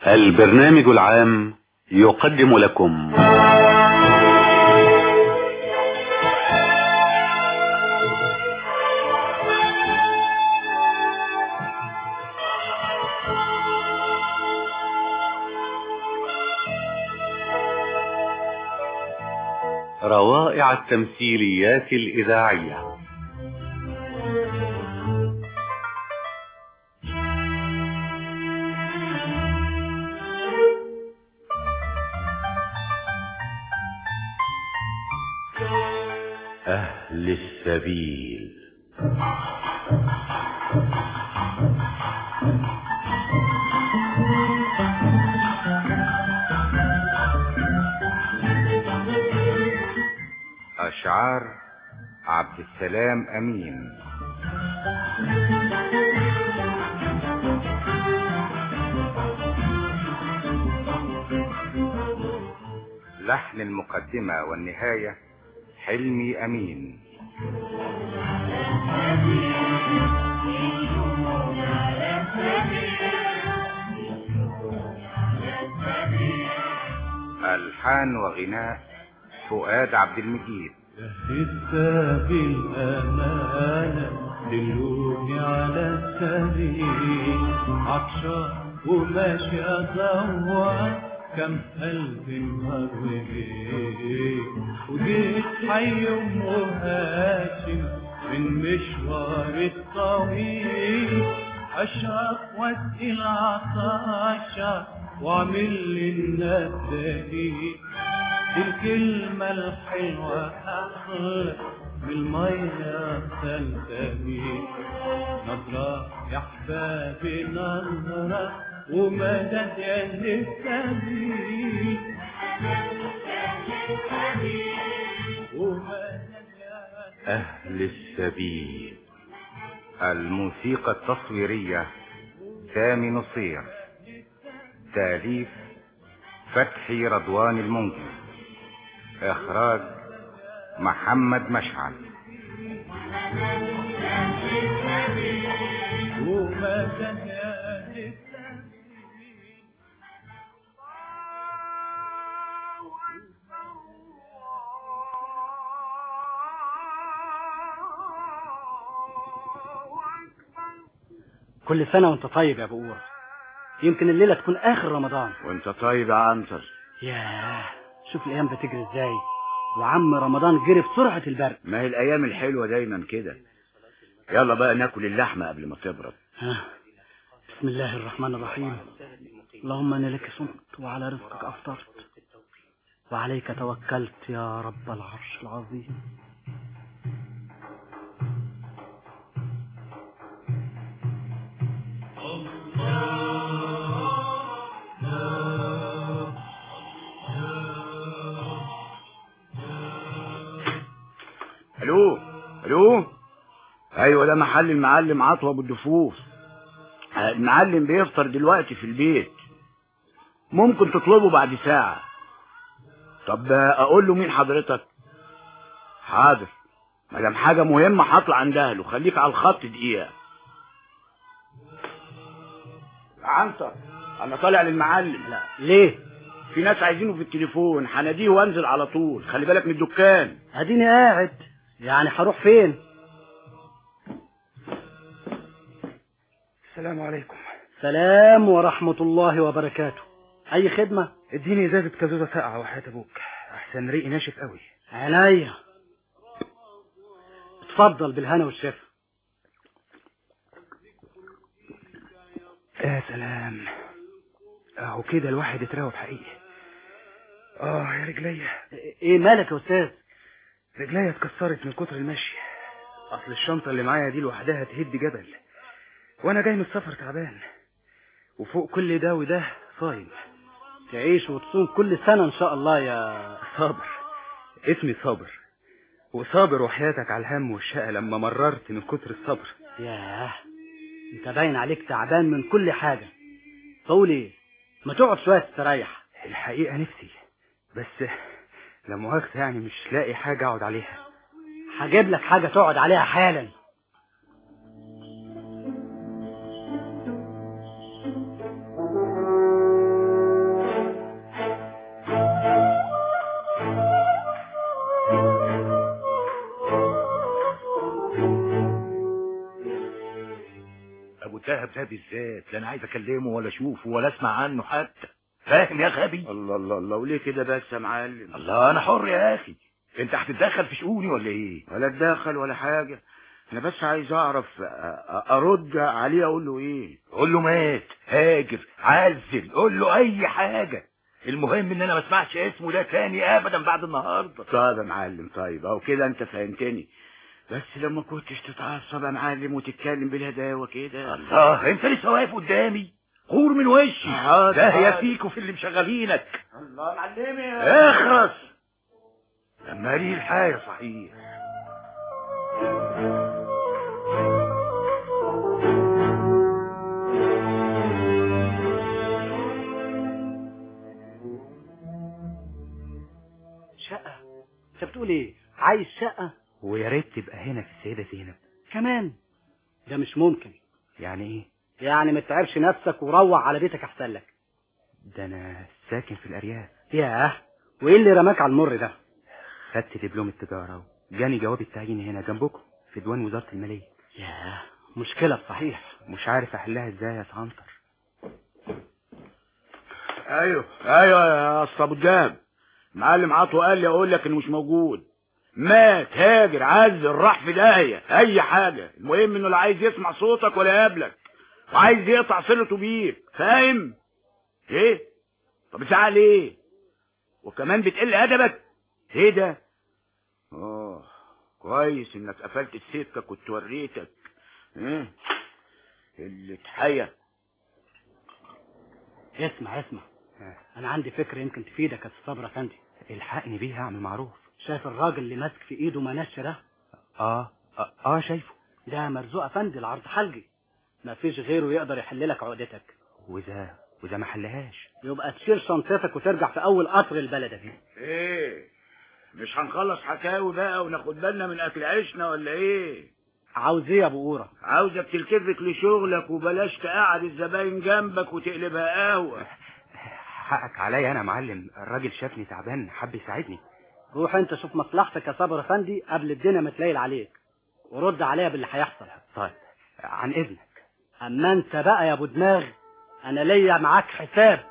البرنامج العام يقدم لكم روائع التمثيليات الإذاعية أهل السبيل أشعار عبد السلام أمين لحن المقدمة والنهاية حلمي أمين ألحان وغناء فؤاد عبد المجيد لسه بالأمانة دلوني على السبيل عطشان وماشي أدور كم قلب نهار وليل وجيت حي أم هاشم من مشوار الطويل أشرب واسقي العطاشة واعمل للناس دليل الكلمة الحلوة أحلى من المية سلسبيل نظرة يا أحبابي نظرة ومدد يا للسبيل ومدد يا أهل السبيل الموسيقى التصويرية سامي نصير تأليف فتحي رضوان المنجي إخراج محمد مشعل ومدد يا للسبيل كل سنة وانت طيب يا ابو قورة يمكن الليلة تكون آخر رمضان وانت طيب يا عنتر ياه شوف الأيام بتجري ازاي وعم رمضان جري بسرعة البرق ما هي الايام الحلوه دايما كده يلا بقى ناكل اللحمه قبل ما تبرد ها. بسم الله الرحمن الرحيم اللهم أنا لك صمت وعلى رزقك أفطرت وعليك توكلت يا رب العرش العظيم الو الو ايوه ده محل المعلم عطوه ابو الدفوف المعلم بيفطر دلوقتي في البيت ممكن تطلبه بعد ساعه طب اقول له مين حضرتك حاضر ما دام حاجه مهمه هطلع عندها له خليك على الخط دقيقه يا عنتر انا طالع للمعلم لا ليه في ناس عايزينه في التليفون هناديه وانزل على طول خلي بالك من الدكان اديني قاعد يعني هروح فين السلام عليكم سلام ورحمة الله وبركاته أي خدمة اديني ازازه كازوزه ساقعه وحياة ابوك احسن ريقي ناشف قوي عينيا اتفضل بالهنا والشفا يا سلام اهو كده الواحد اتراوب حقيقي اه يا رجليا ايه مالك يا استاذ رجليا اتكسرت من كتر المشي اصل الشنطه اللي معايا دي لوحدها تهد جبل وانا جاي من السفر تعبان وفوق كل ده وده صايم تعيش وتصوم كل سنة ان شاء الله يا صابر اسمي صابر وصابر وحياتك على الهم والشقة لما مررت من كتر الصبر ياه انت باين عليك تعبان من كل حاجة طول ايه ما تقعد شوية تستريح الحقيقة نفسي بس لا مؤاخذة يعني مش لاقي حاجة اقعد عليها هجيب لك حاجة تقعد عليها حالا ده بالذات لا انا عايز اكلمه ولا اشوفه ولا اسمع عنه حتى فاهم يا غبي الله الله الله وليه كده بس يا معلم الله انا حر يا اخي انت هتتدخل في شؤوني ولا ايه ولا اتدخل ولا حاجة انا بس عايز اعرف أ- أ- ارد عليه اقول له ايه قول له مات هاجر عزل قول له اي حاجه المهم ان انا ما اسمعش اسمه ده تاني ابدا بعد النهارده طيب يا معلم طيب او كده انت فهمتني بس لما كنتش تتعصب يا معلم وتتكلم بالهداوة كده الله انت لسه واقف قدامي غور من وشي حاضر، ده يا حاضر. فيكوا في اللي مشغلينك الله معلمي اخرس لما لي الحاجه صحيح شقة انت بتقول ايه عايز شقة ويا ريت تبقى هنا في السيدة زينب كمان ده مش ممكن يعني ايه يعني ما تتعبش نفسك وروح على بيتك احسن لك ده انا ساكن في الارياف ياه وايه اللي رماك على المر ده خدت دبلوم التجارة وجاني جواب التعيين هنا جنبكم في ديوان وزارة المالية ياه مشكلة صحيح مش عارف احلها ازاي يا سعنتر ايوه ايوه يا اسطى ابو الدهب معلم عطوه قال لي اقول لك انه مش موجود مات هاجر عزل راح في داهيه اي حاجه المهم انه لا عايز يسمع صوتك ولا يقابلك وعايز يقطع صلته بيك فاهم ايه طب زعل ايه وكمان بتقل ادبك ايه ده اه كويس انك قفلت السكه كنت وريتك ايه اللي اتحيا اسمع اسمع انا عندي فكرة يمكن تفيدك يا صبرا فندي الحقني بيها اعمل معروف شايف الراجل اللي ماسك في ايده منشة ده اه اه, آه شايفه ده مرزوق افندي العرض حلقي ما فيش غيره يقدر يحل لك عقدتك واذا واذا ما حلهاش يبقى تشيل شنطتك وترجع في اول قطر البلد ايه مش هنخلص حكاوي بقى وناخد بالنا من اكل عيشنا ولا ايه عاوز ايه يا ابو قوره عاوزك تلتفت لشغلك وبلاش تقعد الزباين جنبك وتقلبها قهوه حقك عليا انا يا معلم الراجل شافني تعبان حب يساعدني روح انت شوف مصلحتك يا صبر افندي قبل الدنيا ما تليل عليك ورد عليا باللي هيحصل طيب عن اذنك اما انت بقى يا ابو دماغ انا ليا معاك حساب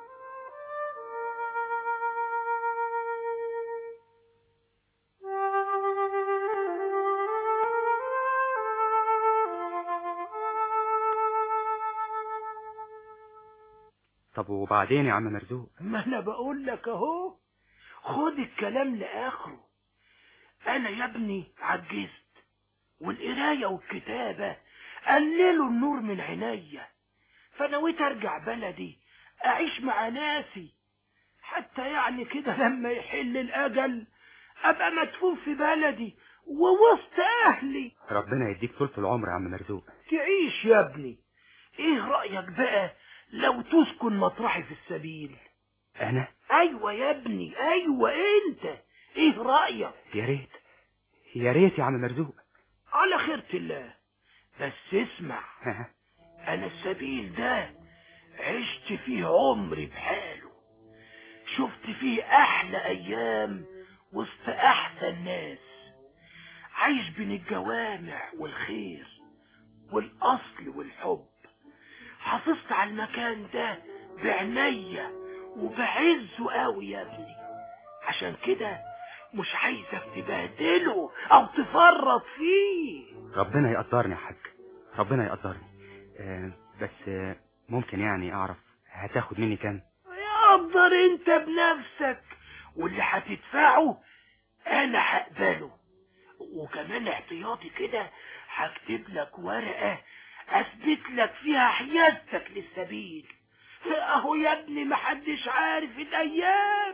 طب وبعدين يا عم مرزوق ما انا بقول لك اهو خد الكلام لاخره انا يا ابني عجزت والقرايه والكتابه قللوا النور من عينيا فنويت ارجع بلدي اعيش مع ناسي حتى يعني كده لما يحل الاجل ابقى مدفون في بلدي ووسط اهلي ربنا يديك طولة العمر يا عم مرزوق تعيش يا ابني ايه رايك بقى لو تسكن مطرحي في السبيل انا ايوه يا ابني ايوه انت ايه رايك يا ريت يا ريت يا عم مرزوق على خيرة الله بس اسمع ها، انا السبيل ده عشت فيه عمري بحاله شفت فيه احلى ايام وسط احسن ناس عايش بين الجوامع والخير والاصل والحب حافظت على المكان ده بعناية وبعزه قوي يا ابني عشان كده مش عايزك تبهدله او تفرط فيه ربنا يقدرني يا حاج ربنا يقدرني آه بس آه ممكن يعني اعرف هتاخد مني كام قدر انت بنفسك واللي هتدفعه انا هقبله وكمان احتياطي كده هكتب لك ورقة اثبت لك فيها حيازتك للسبيل اهو يا ابني محدش عارف الايام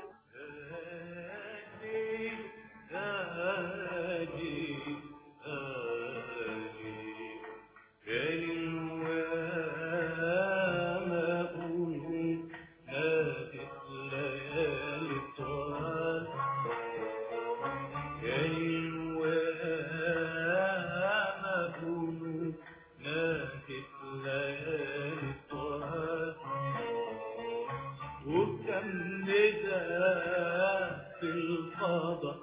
وكم نداء في الفضاء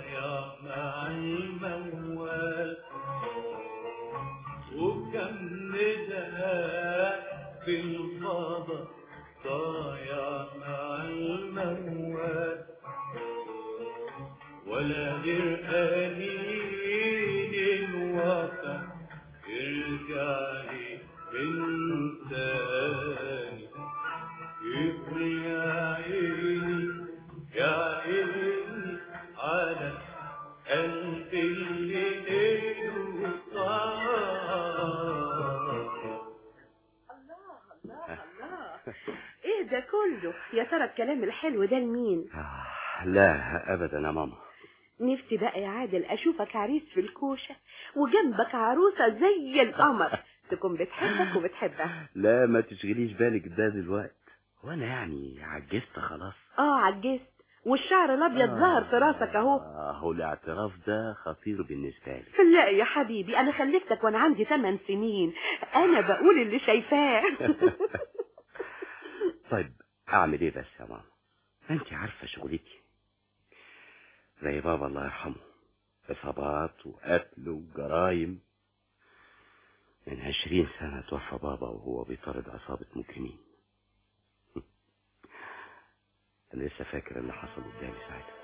ضايع مع الموال وكم نداء في الفضاء ضايع مع الموال ولا غير قليل الوفا يرجع لي من تاني يقول يا عيني يا عيني على قلبي اللي ليله طار الله الله الله ايه ده كله يا ترى الكلام الحلو ده لمين آه، لا ابدا يا ماما نفسي بقى يا عادل اشوفك عريس في الكوشة وجنبك عروسة زي القمر تكون بتحبك وبتحبها لا ما تشغليش بالك ده دلوقتي وانا يعني عجزت خلاص اه عجزت والشعر الابيض ظهر في راسك اهو اهو الاعتراف ده خطير بالنسبه لي لا يا حبيبي انا خلفتك وانا عندي 8 سنين انا بقول اللي شايفاه طيب اعمل ايه بس يا ماما ما انت عارفه شغلتي زي بابا الله يرحمه اصابات وقتل وجرايم من عشرين سنة توفى بابا وهو بيطارد عصابة مجرمين أنا لسه فاكر اللي حصل قدامي ساعتها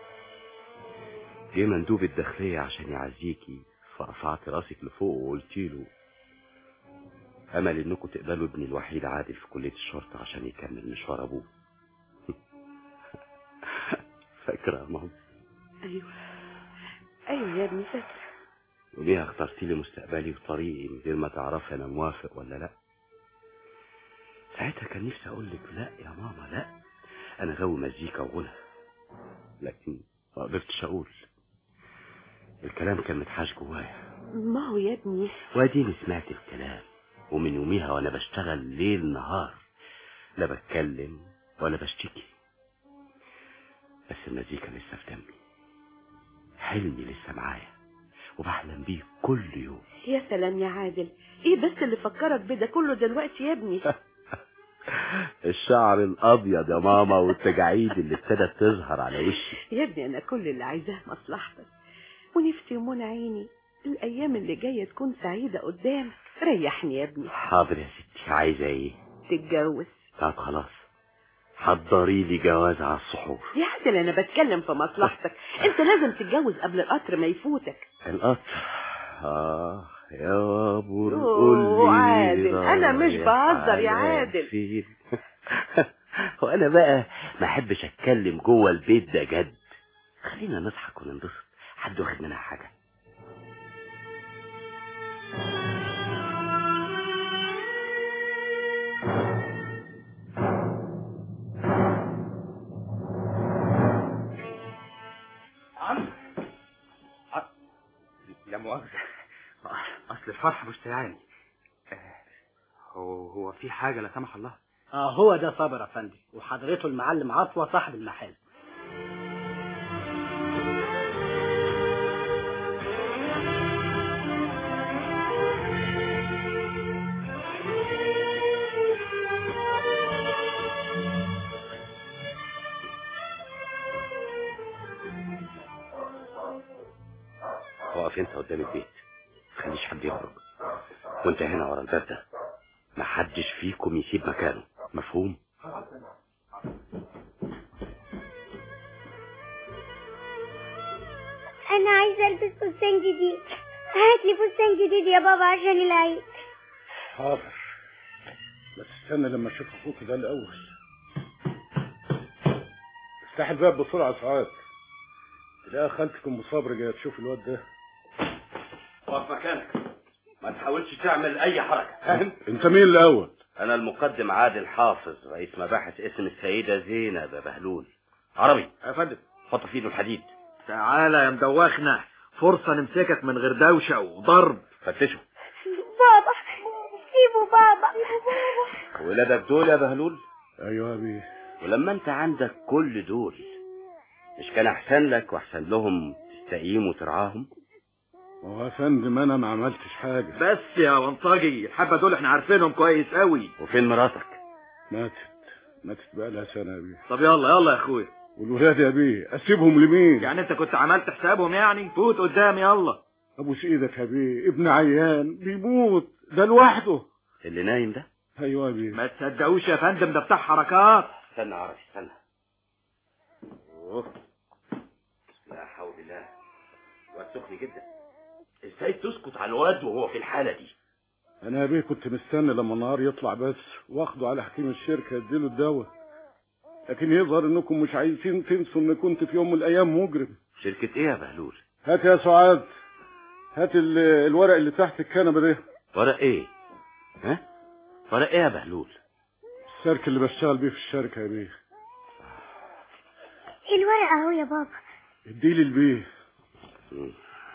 جه مندوب الداخلية عشان يعزيكي فرفعت راسك لفوق وقلت له أمل إنكم تقبلوا ابني الوحيد عادل في كلية الشرطة عشان يكمل مشوار أبوه فاكرة يا ماما ايوه ايوه يا ابني فاكره وليها اخترتي لي مستقبلي وطريقي من غير ما تعرفي انا موافق ولا لا ساعتها كان نفسي اقول لك لا يا ماما لا انا غاوي مزيكا وغنى لكن ما قدرتش اقول الكلام كان متحاش جوايا ما هو يا ابني واديني سمعت الكلام ومن يوميها وانا بشتغل ليل نهار لا بتكلم ولا بشتكي بس المزيكا لسه في دمي حلمي لسه معايا وبحلم بيه كل يوم يا سلام يا عادل ايه بس اللي فكرك بده كله دلوقتي يا ابني الشعر الابيض يا ماما والتجاعيد اللي ابتدت تظهر على وشي يا ابني انا كل اللي عايزاه مصلحتك ونفسي ومنى عيني الايام اللي جايه تكون سعيده قدامك ريحني يا ابني حاضر يا ستي عايزه ايه تتجوز طب خلاص حضري لي جواز على السحور يا عادل انا بتكلم في مصلحتك انت لازم تتجوز قبل القطر ما يفوتك القطر اه يا ابو أوه، قول لي عادل، أنا مش رايح بهزر يا على عادل. فين؟ وانا بقى ما احبش اتكلم جوه البيت ده جد خلينا نضحك وننبسط حد واخد منها حاجه عم لا مؤاخذة أصل الفرح مش سيعاني هو هو في حاجة لا سمح الله اه هو ده صابر افندي وحضرته المعلم عطوة صاحب المحل اقف انت قدام البيت متخليش حد يخرج وانت هنا ورا الباب ده محدش فيكم يسيب مكانه مفهوم انا عايزه البس فستان جديد هات لي فستان جديد يا بابا عشان العيد حاضر بس استنى لما اشوف اخوك ده الاول افتح الباب بسرعه سعاد تلاقي خالتك ام صبر جايه تشوف الواد ده اقف مكانك ما تحاولش تعمل اي حركه فاهم انت مين الاول انا المقدم عادل حافظ رئيس مباحث اسم السيده زينب يا بهلول عربي يا فندم حط في ايده الحديد تعالى يا مدوخنا فرصة نمسكك من غير دوشة وضرب فتشه بابا سيبوا بابا ولادك دول يا بهلول ايوه يا بيه ولما انت عندك كل دول مش كان احسن لك واحسن لهم تستقيم وترعاهم ما هو يا فندم انا ما عملتش حاجه بس يا ونطاجي الحبة دول احنا عارفينهم كويس قوي وفين مراتك ماتت ماتت بقى لها سنه يا بيه طب يلا يلا يا اخويا والولاد يا بيه اسيبهم لمين يعني انت كنت عملت حسابهم يعني فوت قدام يلا ابوس ايدك يا بيه ابن عيان بيموت ده لوحده اللي نايم ده ايوه يا بيه ما تصدقوش يا فندم ده بتاع حركات استنى يا عربي استنى أوه. لا حول الله واد سخن جدا ازاي تسكت على الواد وهو في الحالة دي انا يا بيه كنت مستني لما النهار يطلع بس واخده على حكيم الشركه اديله الدواء لكن يظهر انكم مش عايزين تنسوا ان كنت في يوم من الايام مجرم شركة ايه يا بهلول هات يا سعاد هات ال- الورق اللي تحت الكنبه ده ورق ايه ها ورق ايه يا بهلول السيرك اللي بشتغل بيه في الشركه يا بيه الورق اهو يا بابا اديلي البيه مم.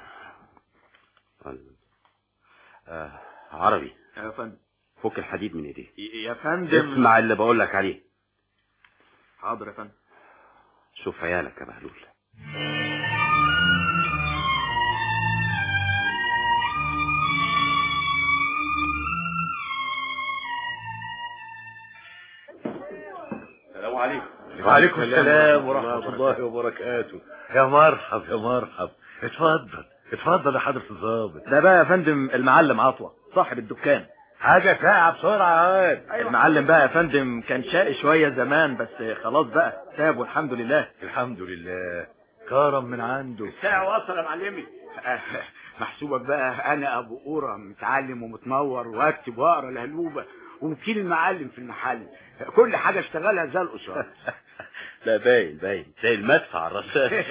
آه عربي يا فندم فك الحديد من ايديه يا فندم اسمع اللي بقول لك عليه حاضر يا فندم شوف عيالك يا بهلول السلام عليكم وعليكم السلام ورحمة الله وبركاته يا مرحب يا مرحب اتفضل اتفضل يا حضرة الضابط ده بقى يا فندم المعلم عطوة صاحب الدكان حاجة ساعة بسرعة يا واد. المعلم بقى يا فندم كان شقي شوية زمان بس خلاص بقى تاب والحمد لله الحمد لله كرم من عنده الساعة وصل يا معلمي محسوبك بقى انا ابو قرى متعلم ومتنور واكتب واقرا الهلوبة ووكيل المعلم في المحل كل حاجة اشتغلها زي القصار لا باين باين زي المدفع الرشاش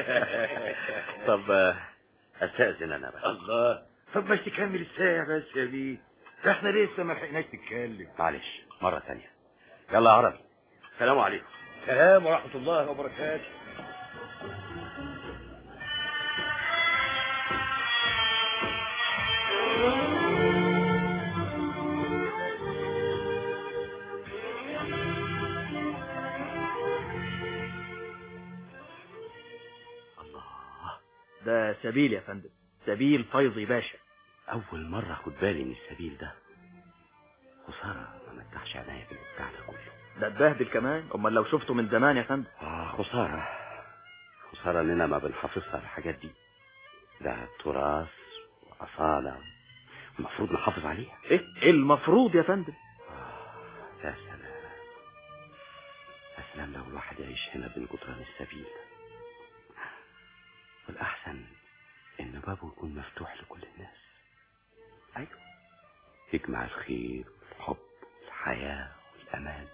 طب آه، استاذن انا بقى الله طب مش تكمل الساعة بس يا بيه ده احنا لسه ما لحقناش نتكلم معلش مرة ثانية يلا يا عربي السلام عليكم سلام ورحمة الله وبركاته ده سبيل يا فندم سبيل فيضي باشا أول مرة أخد بالي من السبيل ده خسارة ما متعش عينيا بالبتاع ده كله ده اتبهدل كمان امال لو شفته من زمان يا فندم آه خسارة خسارة إننا ما بنحافظش على الحاجات دي ده تراث وأصالة المفروض نحافظ عليها ايه المفروض يا فندم يا سلام يا سلام لو الواحد يعيش هنا بين جدران السبيل والأحسن إن بابه يكون مفتوح لكل الناس أيوة يجمع الخير والحب والحياة والأمان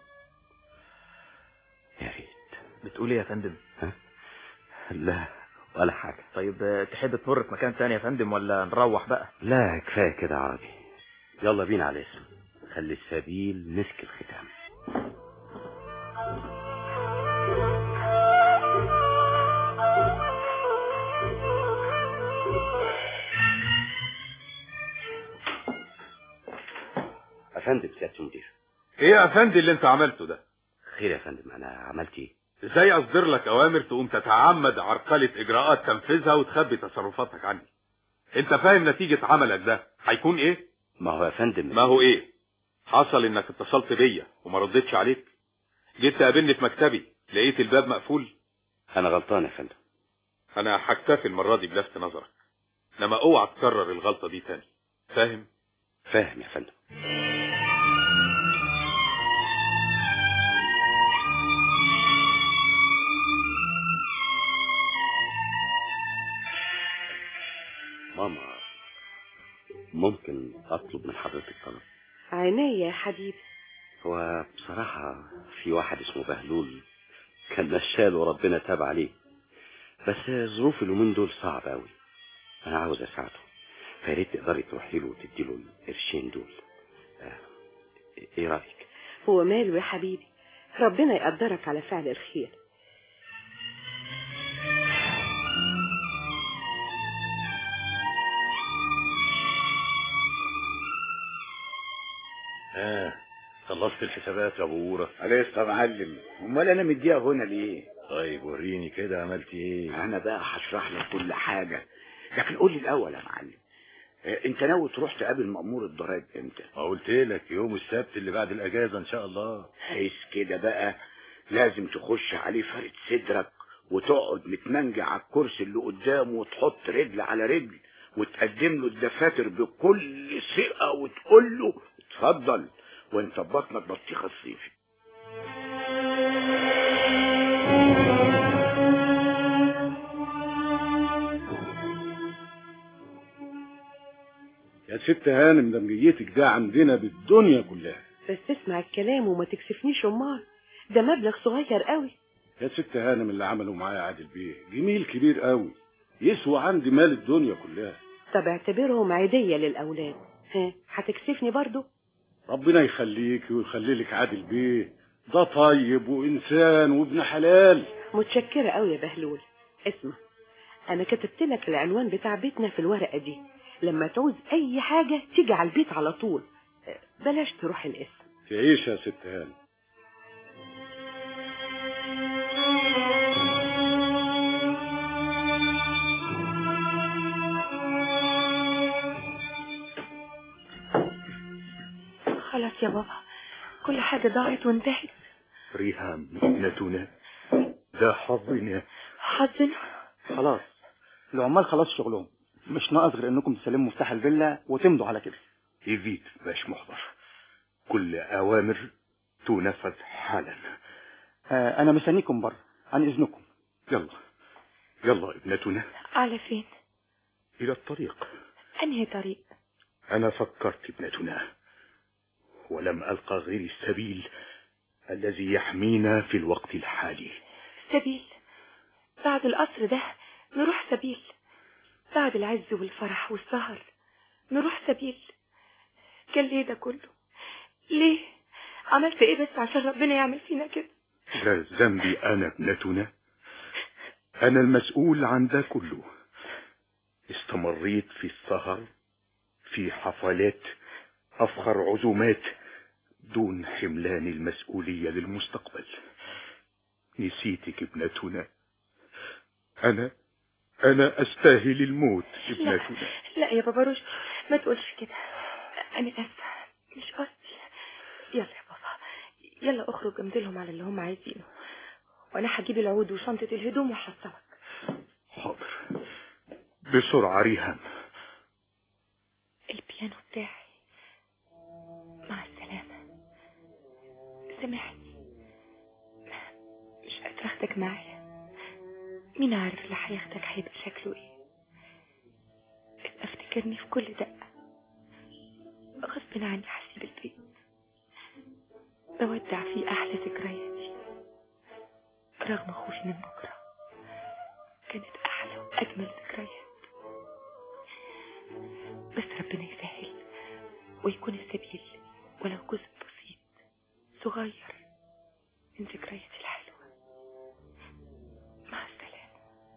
يا ريت بتقول ايه يا فندم لا ولا حاجة طيب آه، تحب تمر في مكان تاني يا فندم ولا نروح بقى لا كفاية كده عربي يلا بينا على اسم خلي السبيل مسك الختام أفندم سيادة المدير ايه يا افندي اللي انت عملته ده خير يا فندم أنا عملت إيه ازاي اصدر لك اوامر تقوم تتعمد عرقلة اجراءات تنفيذها وتخبي تصرفاتك عني انت فاهم نتيجة عملك ده هيكون ايه ما هو يا فندم ما هو ايه حصل انك اتصلت بيا وما ردتش عليك جيت تقابلني في مكتبي لقيت الباب مقفول أنا غلطان يا فندم انا هكتفي المرة دي بلفت نظرك انما اوعى تكرر الغلطة دي تاني فاهم فاهم يا فندم ماما ممكن أطلب من حضرتك طلب عينيا يا حبيبي هو بصراحة في واحد اسمه بهلول كان نشال وربنا تاب عليه بس ظروف اليومين دول صعبة أوي أنا عاوز أساعده فيا ريت تقدري تروحي له وتدي له القرشين دول آه، إيه رأيك؟ هو ماله يا حبيبي ربنا يقدرك على فعل الخير اه خلصت الحسابات يا ابو ورا لسه يا معلم امال انا مديها هنا ليه طيب وريني كده عملت ايه انا بقى هشرح لك كل حاجة لكن قول لي الاول يا معلم آه، انت ناوي تروح تقابل مأمور الضرايب امتى ما قلت لك يوم السبت اللي بعد الاجازه ان شاء الله حيث كده بقى لازم تخش عليه فارد صدرك وتقعد متمنجع على الكرسي اللي قدامه وتحط رجل على رجل وتقدم له الدفاتر بكل ثقة وتقول له اتفضل وانت بطنك بطيخة الصيفي يا ست هانم ده مجيتك ده عندنا بالدنيا كلها بس اسمع الكلام وما تكسفنيش امال ده مبلغ صغير قوي يا ست هانم اللي عملوا معايا عادل بيه جميل كبير قوي يسوى عندي مال الدنيا كلها طب اعتبرهم عيدية للأولاد ها هتكسفني برضو ربنا يخليك ويخلي لك عادل بيه ده طيب وإنسان وابن حلال متشكرة قوي يا بهلول اسمع أنا كتبت لك العنوان بتاع بيتنا في الورقة دي لما تعوز أي حاجة تيجي على البيت على طول بلاش تروح الاسم تعيش يا ست هانم خلاص يا بابا كل حاجة ضاعت وانتهت ريهام ابنتنا ده حظنا حظنا خلاص العمال خلاص شغلهم مش ناقص غير انكم تسلموا مفتاح الفيلا وتمضوا على كده يفيد باش محضر كل أوامر تنفذ حالا آه انا مستنيكم بره عن اذنكم يلا يلا ابنتنا على فين إلى الطريق أنهي طريق أنا فكرت ابنتنا ولم ألقى غير السبيل الذي يحمينا في الوقت الحالي سبيل بعد القصر ده نروح سبيل بعد العز والفرح والسهر نروح سبيل كان ليه ده كله ليه عملت ايه بس عشان ربنا يعمل فينا كده لا ذنبي أنا ابنتنا أنا المسؤول عن ده كله استمريت في السهر في حفلات أفخر عزومات دون حملان المسؤولية للمستقبل نسيتك ابنتنا أنا أنا أستاهل الموت ابنتنا لا يا بابا رشد ما تقولش كده أنا آسفة مش قصدي يلا يا بابا يلا اخرج امضيلهم على اللي هم عايزينه وانا هجيب العود وشنطة الهدوم وحصلك حاضر بسرعة ريهام البيانو بتاعي مع السلامة سامحني مش قادرة اخدك معايا مين عارف اللي هياخدك هيبقى شكله ايه ابقى افتكرني في كل دقة غصب عني هسيب البيت بودع فيه احلى ذكرياتي رغم خوفي من بكرة كانت احلى واجمل ذكريات بس ربنا يسهل ويكون السبيل ولو جزء بسيط صغير من ذكرياتي الحلوة مع السلامة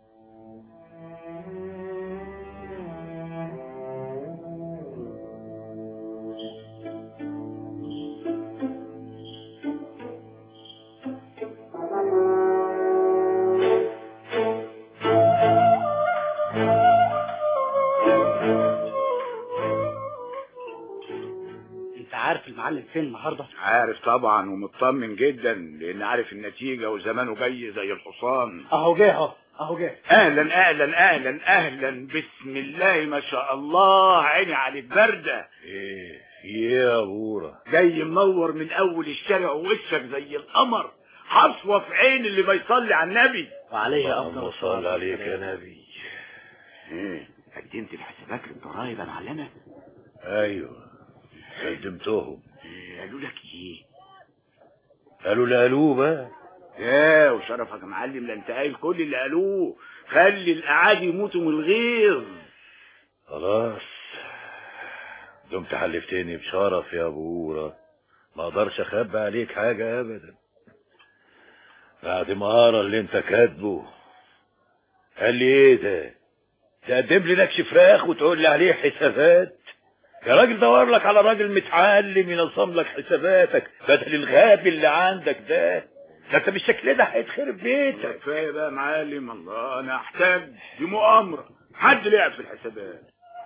انت عارف المعلم فين النهارده عارف طبعا ومطمن جدا لان عارف النتيجة وزمانه جاي زي الحصان اهو جه اهو اهو جه اهلا اهلا اهلا اهلا بسم الله ما شاء الله عيني عليك باردة ايه يا بورا جاي منور من اول الشارع ووشك زي القمر حصوة في عين اللي بيصلي على النبي وعليه افضل اللهم صل عليك يا نبي ايه قدمت الحسابات للضرايب يا معلمة ايوه قدمتهم إيه قالوا لك ايه قالوا لا قالوه بقى يا وشرفك يا معلم لا انت قايل كل اللي قالوه خلي الاعادي يموتوا من الغيظ خلاص دمت حلفتني بشرف يا بورا ما اقدرش اخبي عليك حاجة ابدا بعد ما اقرا اللي انت كاتبه قال لي ايه ده تقدم لي نكش فراخ وتقول لي عليه حسابات يا راجل دور لك على راجل متعلم ينظم لك حساباتك بدل الغاب اللي عندك ده ده انت بالشكل ده هيتخرب بيتك كفايه بقى يا معلم الله انا احتاج دي مؤامره حد لعب في الحسابات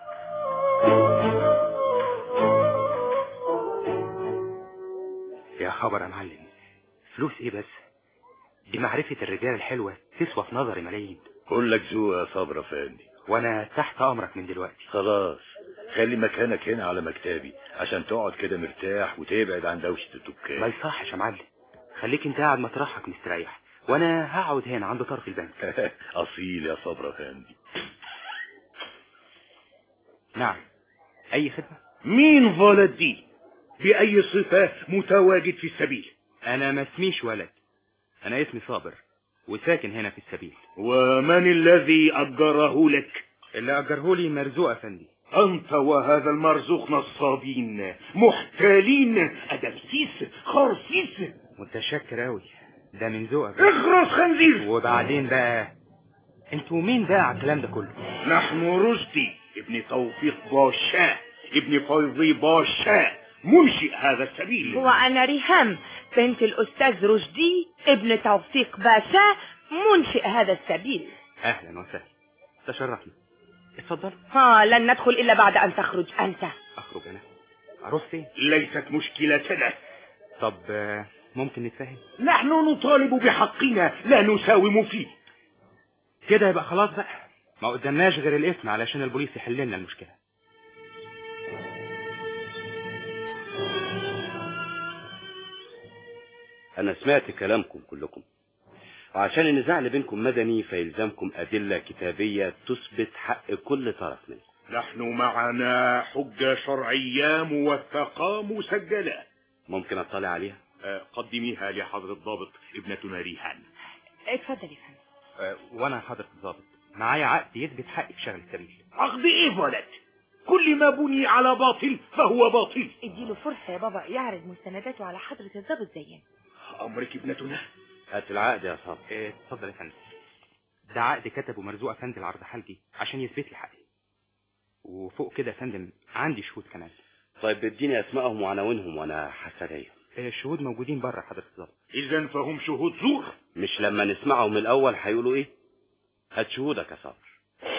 يا خبر يا معلم فلوس ايه بس دي معرفة الرجال الحلوة تسوى في نظري ملايين كلك ذوق يا صبر افندي وانا تحت امرك من دلوقتي خلاص خلي مكانك هنا على مكتبي عشان تقعد كده مرتاح وتبعد عن دوشة ما الدكان يصحش يا معلم خليك انت قاعد مطرحك مستريح وانا هقعد هنا عند طرف البنك اصيل يا صبر افندي نعم اي خدمة مين ولد دي بأي صفة متواجد في السبيل انا ما اسميش ولد انا اسمي صابر وساكن هنا في السبيل ومن الذي أجره لك اللي اجره لي مرزوق افندي أنت وهذا المرزوق نصابين محتالين أدبسيس خرسيس متشكر اوي ده من ذوقك اخرس خنزير وبعدين بقى انتوا مين بقى على الكلام ده كله نحن رشدي ابن توفيق باشا ابن فيضي باشا منشئ هذا السبيل وأنا ريهام بنت الأستاذ رشدي ابن توفيق باشا منشئ هذا السبيل اهلا وسهلا تشرفنا اتفضل ها لن ندخل إلا بعد أن تخرج أنت اخرج انا اروح فين ليست مشكلتنا طب آه، ممكن نتفاهم نحن نطالب بحقنا لا نساوم فيه كده يبقى خلاص بقى ما قدامناش غير الاسم علشان البوليس يحل لنا المشكله أنا سمعت كلامكم كلكم وعشان النزاع اللي بينكم مدني فيلزمكم أدلة كتابية تثبت حق كل طرف منكم نحن معنا حجة شرعية موثقة مسجلة ممكن أطلع عليها آه، قدميها لحضرة الضابط ابنتنا ريهان اتفضل يا فندم أه وانا حضرة الضابط معايا عقد يثبت حقي في شغل السبيل عقد ايه ولد كل ما بني على باطل فهو باطل اديله فرصة يا بابا يعرض مستنداته على حضرة الضابط زينا امرك ابنتنا هات العقد يا صاحبي إيه، اتفضل يا فندم ده عقد كتبه مرزوق افندي العرض حلقي عشان يثبت لي حقي وفوق كده يا فندم عندي شهود كمان طيب اديني أسمائهم وعناوينهم وأنا هسريهم إيه، الشهود موجودين بره حضرة الضابط اذا فهم شهود زور مش لما نسمعهم الأول هيقولوا إيه هات شهودك يا صابر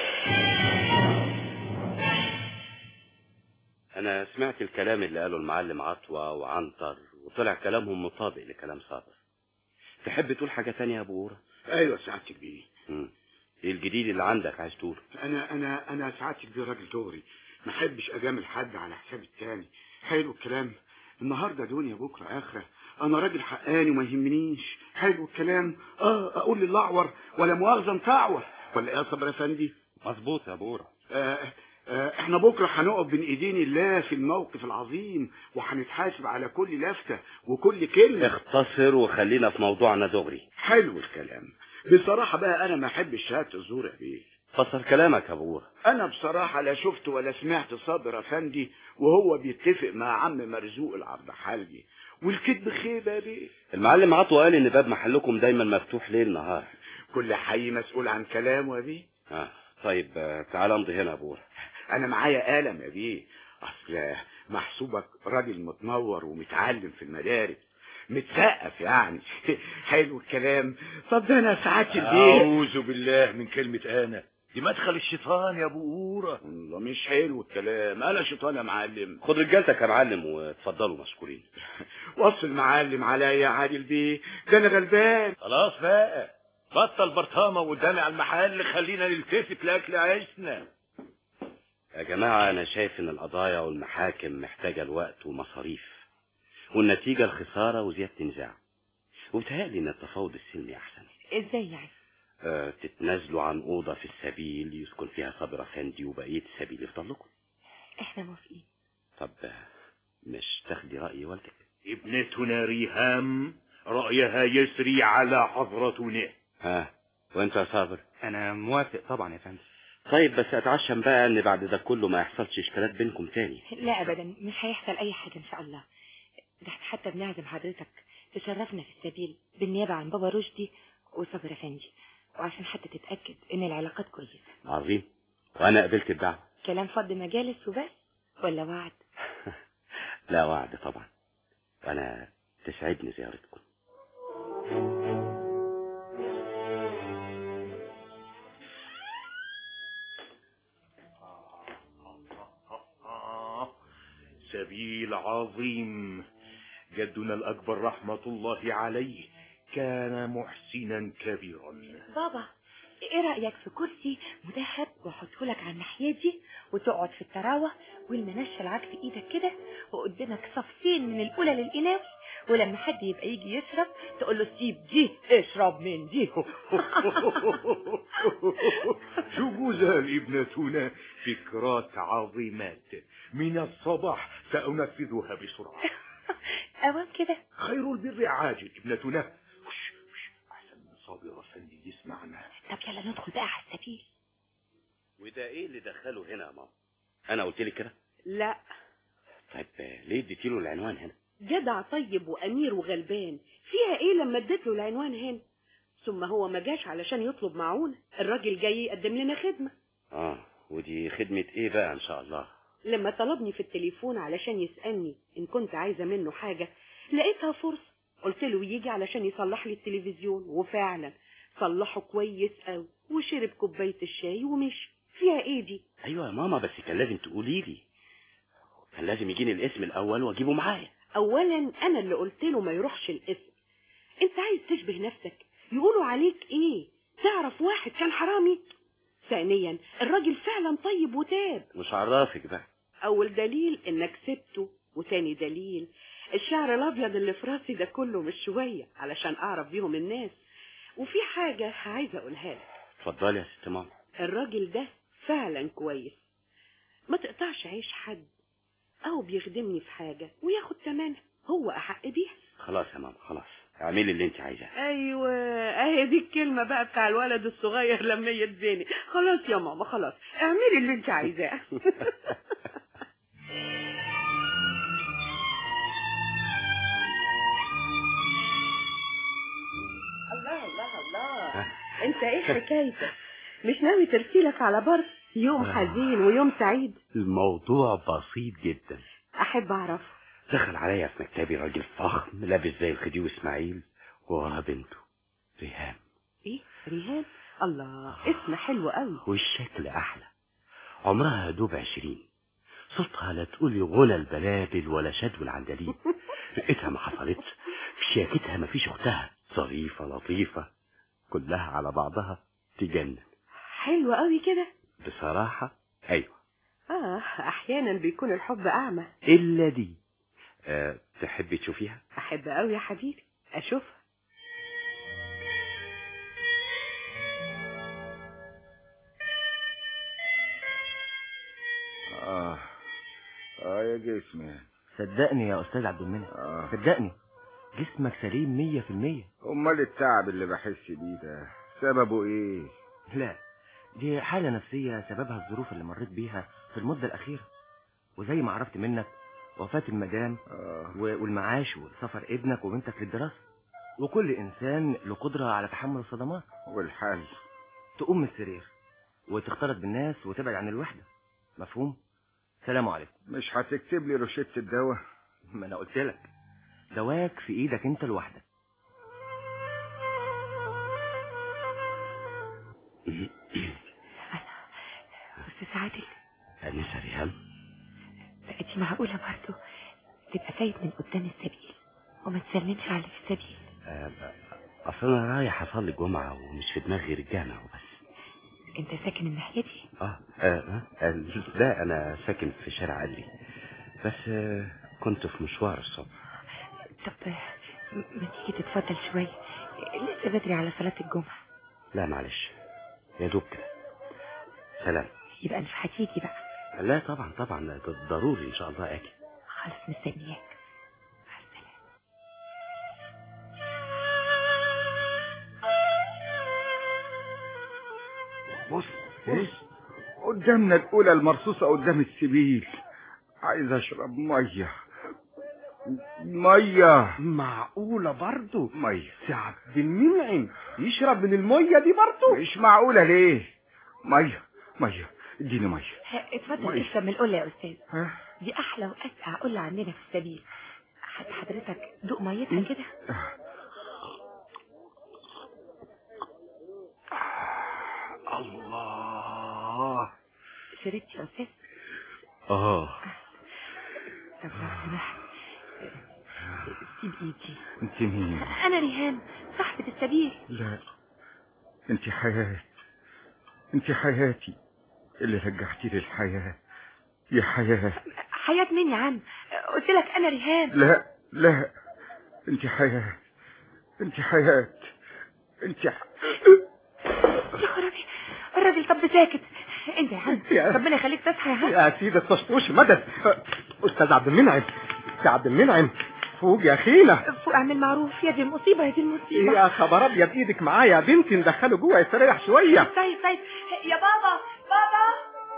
أنا سمعت الكلام اللي قاله المعلم عطوة وعنتر وطلع كلامهم مطابق لكلام صابر تحب تقول حاجة تانية يا أبو غورة؟ ايوه سعادتك بيه مم. إيه الجديد اللي عندك عايز تقوله؟ انا انا انا سعادتك بيه راجل دغري ما احبش اجامل حد على حساب التاني حلو الكلام النهارده دنيا بكره اخره انا راجل حقاني وما يهمنيش حلو الكلام اه اقول للاعور ولا مؤاخذه متعور ولا ايه يا صبر يا فندي مظبوط يا ابو غورة آه آه احنا بكره هنقف بين ايدين الله في الموقف العظيم وهنتحاسب على كل لفته وكل كلمه اختصر وخلينا في موضوعنا دغري حلو الكلام بصراحه بقى انا ما احبش شهاده الزور يا بيه فسر كلامك يا أبو غورة انا بصراحة لا شفت ولا سمعت صابر افندي وهو بيتفق مع عم مرزوق العرض حلقي والكذب خيبة بيه المعلم عطوة قال إن باب محلكم دايما مفتوح ليل نهار كل حي مسؤول عن كلامه يا بيه آه. طيب آه، تعال امضي هنا يا أبو غورة انا معايا قلم يا بيه اصل محسوبك راجل متنور ومتعلم في المدارس متسقف يعني حلو الكلام طب ده انا ساعات البيه أعوذ بالله من كلمة أنا دي مدخل الشيطان يا أبو قورة والله مش حلو الكلام انا شيطان يا معلم خد رجالتك يا معلم واتفضلوا مشكورين وصل معلم عليا يا عادل بيه ده انا غلبان خلاص بقى بطل برطامة قدامي على المحل خلينا نلتفت لأكل عيشنا يا جماعة أنا شايف إن القضايا والمحاكم محتاجة الوقت ومصاريف والنتيجة الخسارة وزيادة نزاع وبتهيألي إن التفاوض السلمي أحسن ازاي يعني أه تتنازلوا عن أوضة في السبيل يسكن فيها صابر أفندي وبقية السبيل يفضل لكم احنا موافقين طب آه، مش تاخدي رأي والدك ابنتنا ريهام رأيها يسري على حضرتنا ها وانت يا صابر انا موافق طبعا يا فندم طيب بس اتعشم بقى ان بعد ده كله ما يحصلش اشكالات بينكم تاني لا ابدا مش هيحصل اي حاجة ان شاء الله ده احنا حتى بنعزم حضرتك تشرفنا في السبيل بالنيابة عن بابا رشدي وصابر افندي وعشان حتى تتأكد ان العلاقات كويسة عظيم وانا قبلت الدعوة كلام فض مجالس وبس ولا وعد لا وعد طبعا وانا تسعدني زيارتكم سبيل عظيم جدنا الأكبر رحمة الله عليه كان محسنا كبيرا بابا ايه رأيك في كرسي مذهب واحطه لك على الناحية دي وتقعد في التراوة والمنشة العاد في ايدك كده وقدامك صفين من الأولى للقناوي ولما حد يبقى يجي يشرب تقول له سيب دي اشرب من دي شو جوزال ابنتنا فكرات عظيمات من الصباح سأنفذها بسرعة اوام كده خير البر عاجل ابنتنا وش وش أحسن من صابر أفندي يسمعنا طب يلا ندخل بقى على السبيل وده ايه اللي دخله هنا يا ماما انا قلت لك كده لا طيب آه، ليه اديتي له العنوان هنا جدع طيب وأمير وغلبان فيها ايه لما اديت له العنوان هنا ثم هو ما جاش علشان يطلب معونة الراجل جاي يقدم لنا خدمة اه ودي خدمة ايه بقى ان شاء الله لما طلبني في التليفون علشان يسألني إن كنت عايزة منه حاجة لقيتها فرصة قلت له يجي علشان يصلح لي التلفزيون وفعلا صلحه كويس قوي وشرب كوباية الشاي ومشي فيها ايه دي ايوه يا ماما بس كان لازم تقولي لي كان لازم يجيني الاسم الاول واجيبه معايا اولا انا اللي قلت له ما يروحش الاسم انت عايز تشبه نفسك يقولوا عليك ايه تعرف واحد كان حرامي ثانيا الراجل فعلا طيب وتاب مش عرافك بقى اول دليل انك سبته وتاني دليل الشعر الابيض اللي في راسي ده كله مش شويه علشان اعرف بيهم الناس وفي حاجه عايزه اقولها لك اتفضلي يا ست ماما الراجل ده فعلا كويس ما تقطعش عيش حد او بيخدمني في حاجه وياخد ثمنها هو احق بيها خلاص يا ماما خلاص اعملي اللي انت عايزاه ايوه اهي دي الكلمه بقى بتاع الولد الصغير لما يتزني خلاص يا ماما خلاص اعملي اللي انت عايزاه الله الله الله انت ايه حكايتك مش ناوي ترسيلك على بر يوم حزين ويوم سعيد الموضوع بسيط جدا احب اعرف دخل عليا في مكتبي راجل فخم لابس زي الخديوي اسماعيل ووراه بنته ريهام ايه ريهام الله اسم حلو قوي والشكل احلى عمرها يا دوب عشرين صوتها لا تقولي غنى البلابل ولا شدو العندليب رقتها ما حصلتش في شياكتها ما فيش اختها ظريفة لطيفة كلها على بعضها تجنن حلو قوي كده بصراحة ايوه اه احيانا بيكون الحب اعمى الا دي أه تحبي تشوفيها احب قوي يا حبيبي اشوفها آه آه يا جسمي صدقني يا استاذ عبد المنعم آه صدقني جسمك سليم مية في المية أمال التعب اللي بحس بيه ده سببه إيه؟ لا دي حالة نفسية سببها الظروف اللي مريت بيها في المدة الأخيرة وزي ما عرفت منك وفاة المدام آه و- والمعاش وسفر ابنك وبنتك للدراسة وكل إنسان له قدرة على تحمل الصدمات والحل تقوم من السرير وتختلط بالناس وتبعد عن الوحدة مفهوم؟ سلام عليكم مش هتكتب لي روشتة الدواء ما أنا قلت لك دواك في إيدك أنت لوحدك أستاذ عادل أنسة ريهام بقتي معقولة برضه تبقى فايت من قدام السبيل وما تسلمش على اللي في السبيل أه اصل انا رايح اصلي الجمعة ومش في دماغي رجالة وبس انت ساكن الناحية دي اه, آه. آه. لا انا ساكن في شارع علي بس آه. كنت في مشوار الصبح طب ما تيجي تتفضل شوية لسه بدري على صلاة الجمعة لا معلش يا دوب كده سلام يبقى مش هتيجي بقى لا طبعا طبعا ده ضروري ان شاء الله اجي خلاص مستنياك بص بص قدامنا الأولى المرصوصة قدام السبيل عايز أشرب مية مية معقولة برضو مية سعد المنعم يشرب من المية دي برضو مش معقولة ليه مية مية اديني مية اتفضل ماشي. اشرب من القلة يا أستاذ ها؟ دي أحلى وأسقع قلة عندنا في السبيل حد حضرتك دوق ميتها كده الله شربت يا أستاذ اه طب لو سمحت سيب إيدي انت مين أنا ريهام صاحبة السبيل لا انت حياة انت حياتي اللي رجعتي لي الحياة يا حياة حياة مين يا عم قلت لك انا ريهام لا لا انت حياة انت حياة انت ح... يا خرابي الراجل طب ساكت انت يا عم يا- ربنا يخليك تصحى يا عم يا سيدي الطشطوش مدد استاذ عبد المنعم يا عبد المنعم فوق يا اخينا فوق اعمل معروف يا دي المصيبة يا دي المصيبة يا خبر ابيض ايدك معايا يا بنتي ندخله جوه يستريح شويه طيب طيب يا بابا بابا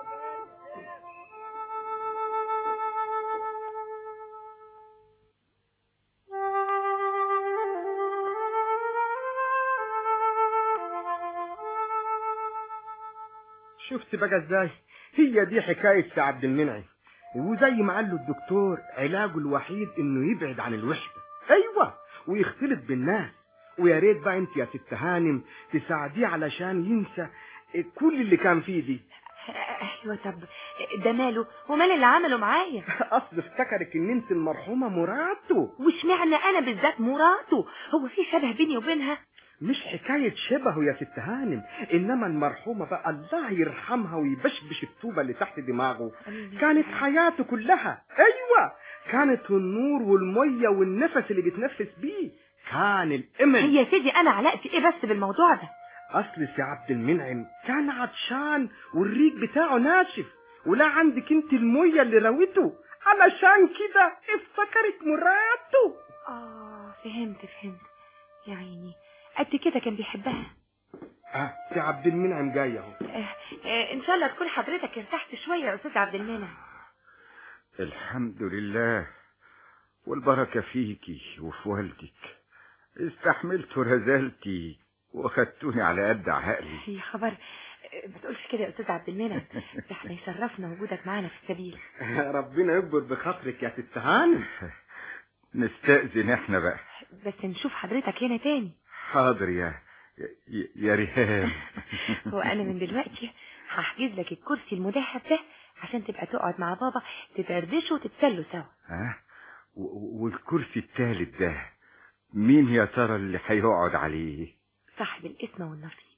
شفت بقى ازاي هي دي حكايه سي عبد المنعم وزي ما قال له الدكتور علاجه الوحيد انه يبعد عن الوحده ايوه ويختلط بالناس ويا ريت بقى انت يا ست هانم تساعديه علشان ينسى كل اللي كان فيه دي ايوه طب ده ماله ومال اللي عمله معايا اصل افتكرك ان انت المرحومه مراته واشمعنى انا بالذات مراته هو في شبه بيني وبينها مش حكاية شبهه يا ست هانم إنما المرحومة بقى الله يرحمها ويبشبش الطوبة اللي تحت دماغه كانت حياته كلها أيوة كانت النور والمية والنفس اللي بيتنفس بيه كان الإمل يا سيدي انا علقت ايه بس بالموضوع ده أصل سي عبد المنعم كان عطشان والريق بتاعه ناشف ولا عندك انت المية اللي رويته علشان كده افتكرك مراته اه فهمت فهمت يا عيني قد كده كان بيحبها اه سي عبد المنعم جاي اهو آه آه ان شاء الله تكون حضرتك ارتحت شويه يا استاذ عبد المنعم الحمد لله والبركة فيكي وفي والدك استحملتوا رزالتي واخدتوني على قد عقلي يا خبر آه، ما تقولش كده يا استاذ عبد المنعم ده احنا يشرفنا وجودك معانا في السبيل ربنا يكبر بخاطرك يا ست هانم نستأذن احنا بقى بس نشوف حضرتك هنا تاني حاضر يا يا, يا ريهام وانا من دلوقتي هحجز لك الكرسي المدهب ده عشان تبقى تقعد مع بابا تدردشوا وتتسلوا سوا ها و- والكرسي التالت ده مين يا ترى اللي هيقعد عليه صاحب الاسم والنصيب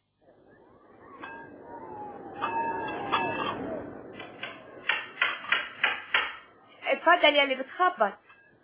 اتفضل يا اللي بتخبط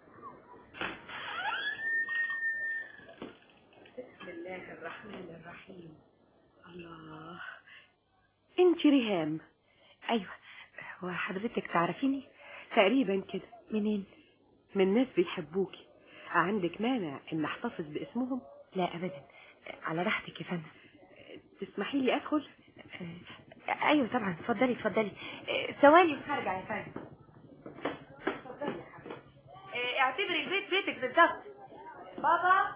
بسم الله الرحمن الرحيم الله انت ريهام ايوه هو حضرتك تعرفيني تقريبا كده منين من ناس بيحبوكي عندك مانع ان احتفظ باسمهم لا ابدا على راحتك يا فندم تسمحي لي ادخل ايوه طبعا اتفضلي اتفضلي آه، ثواني وهرجع يا فندم اتفضلي يا حبيبتي آه، اعتبري البيت بيتك بالظبط بابا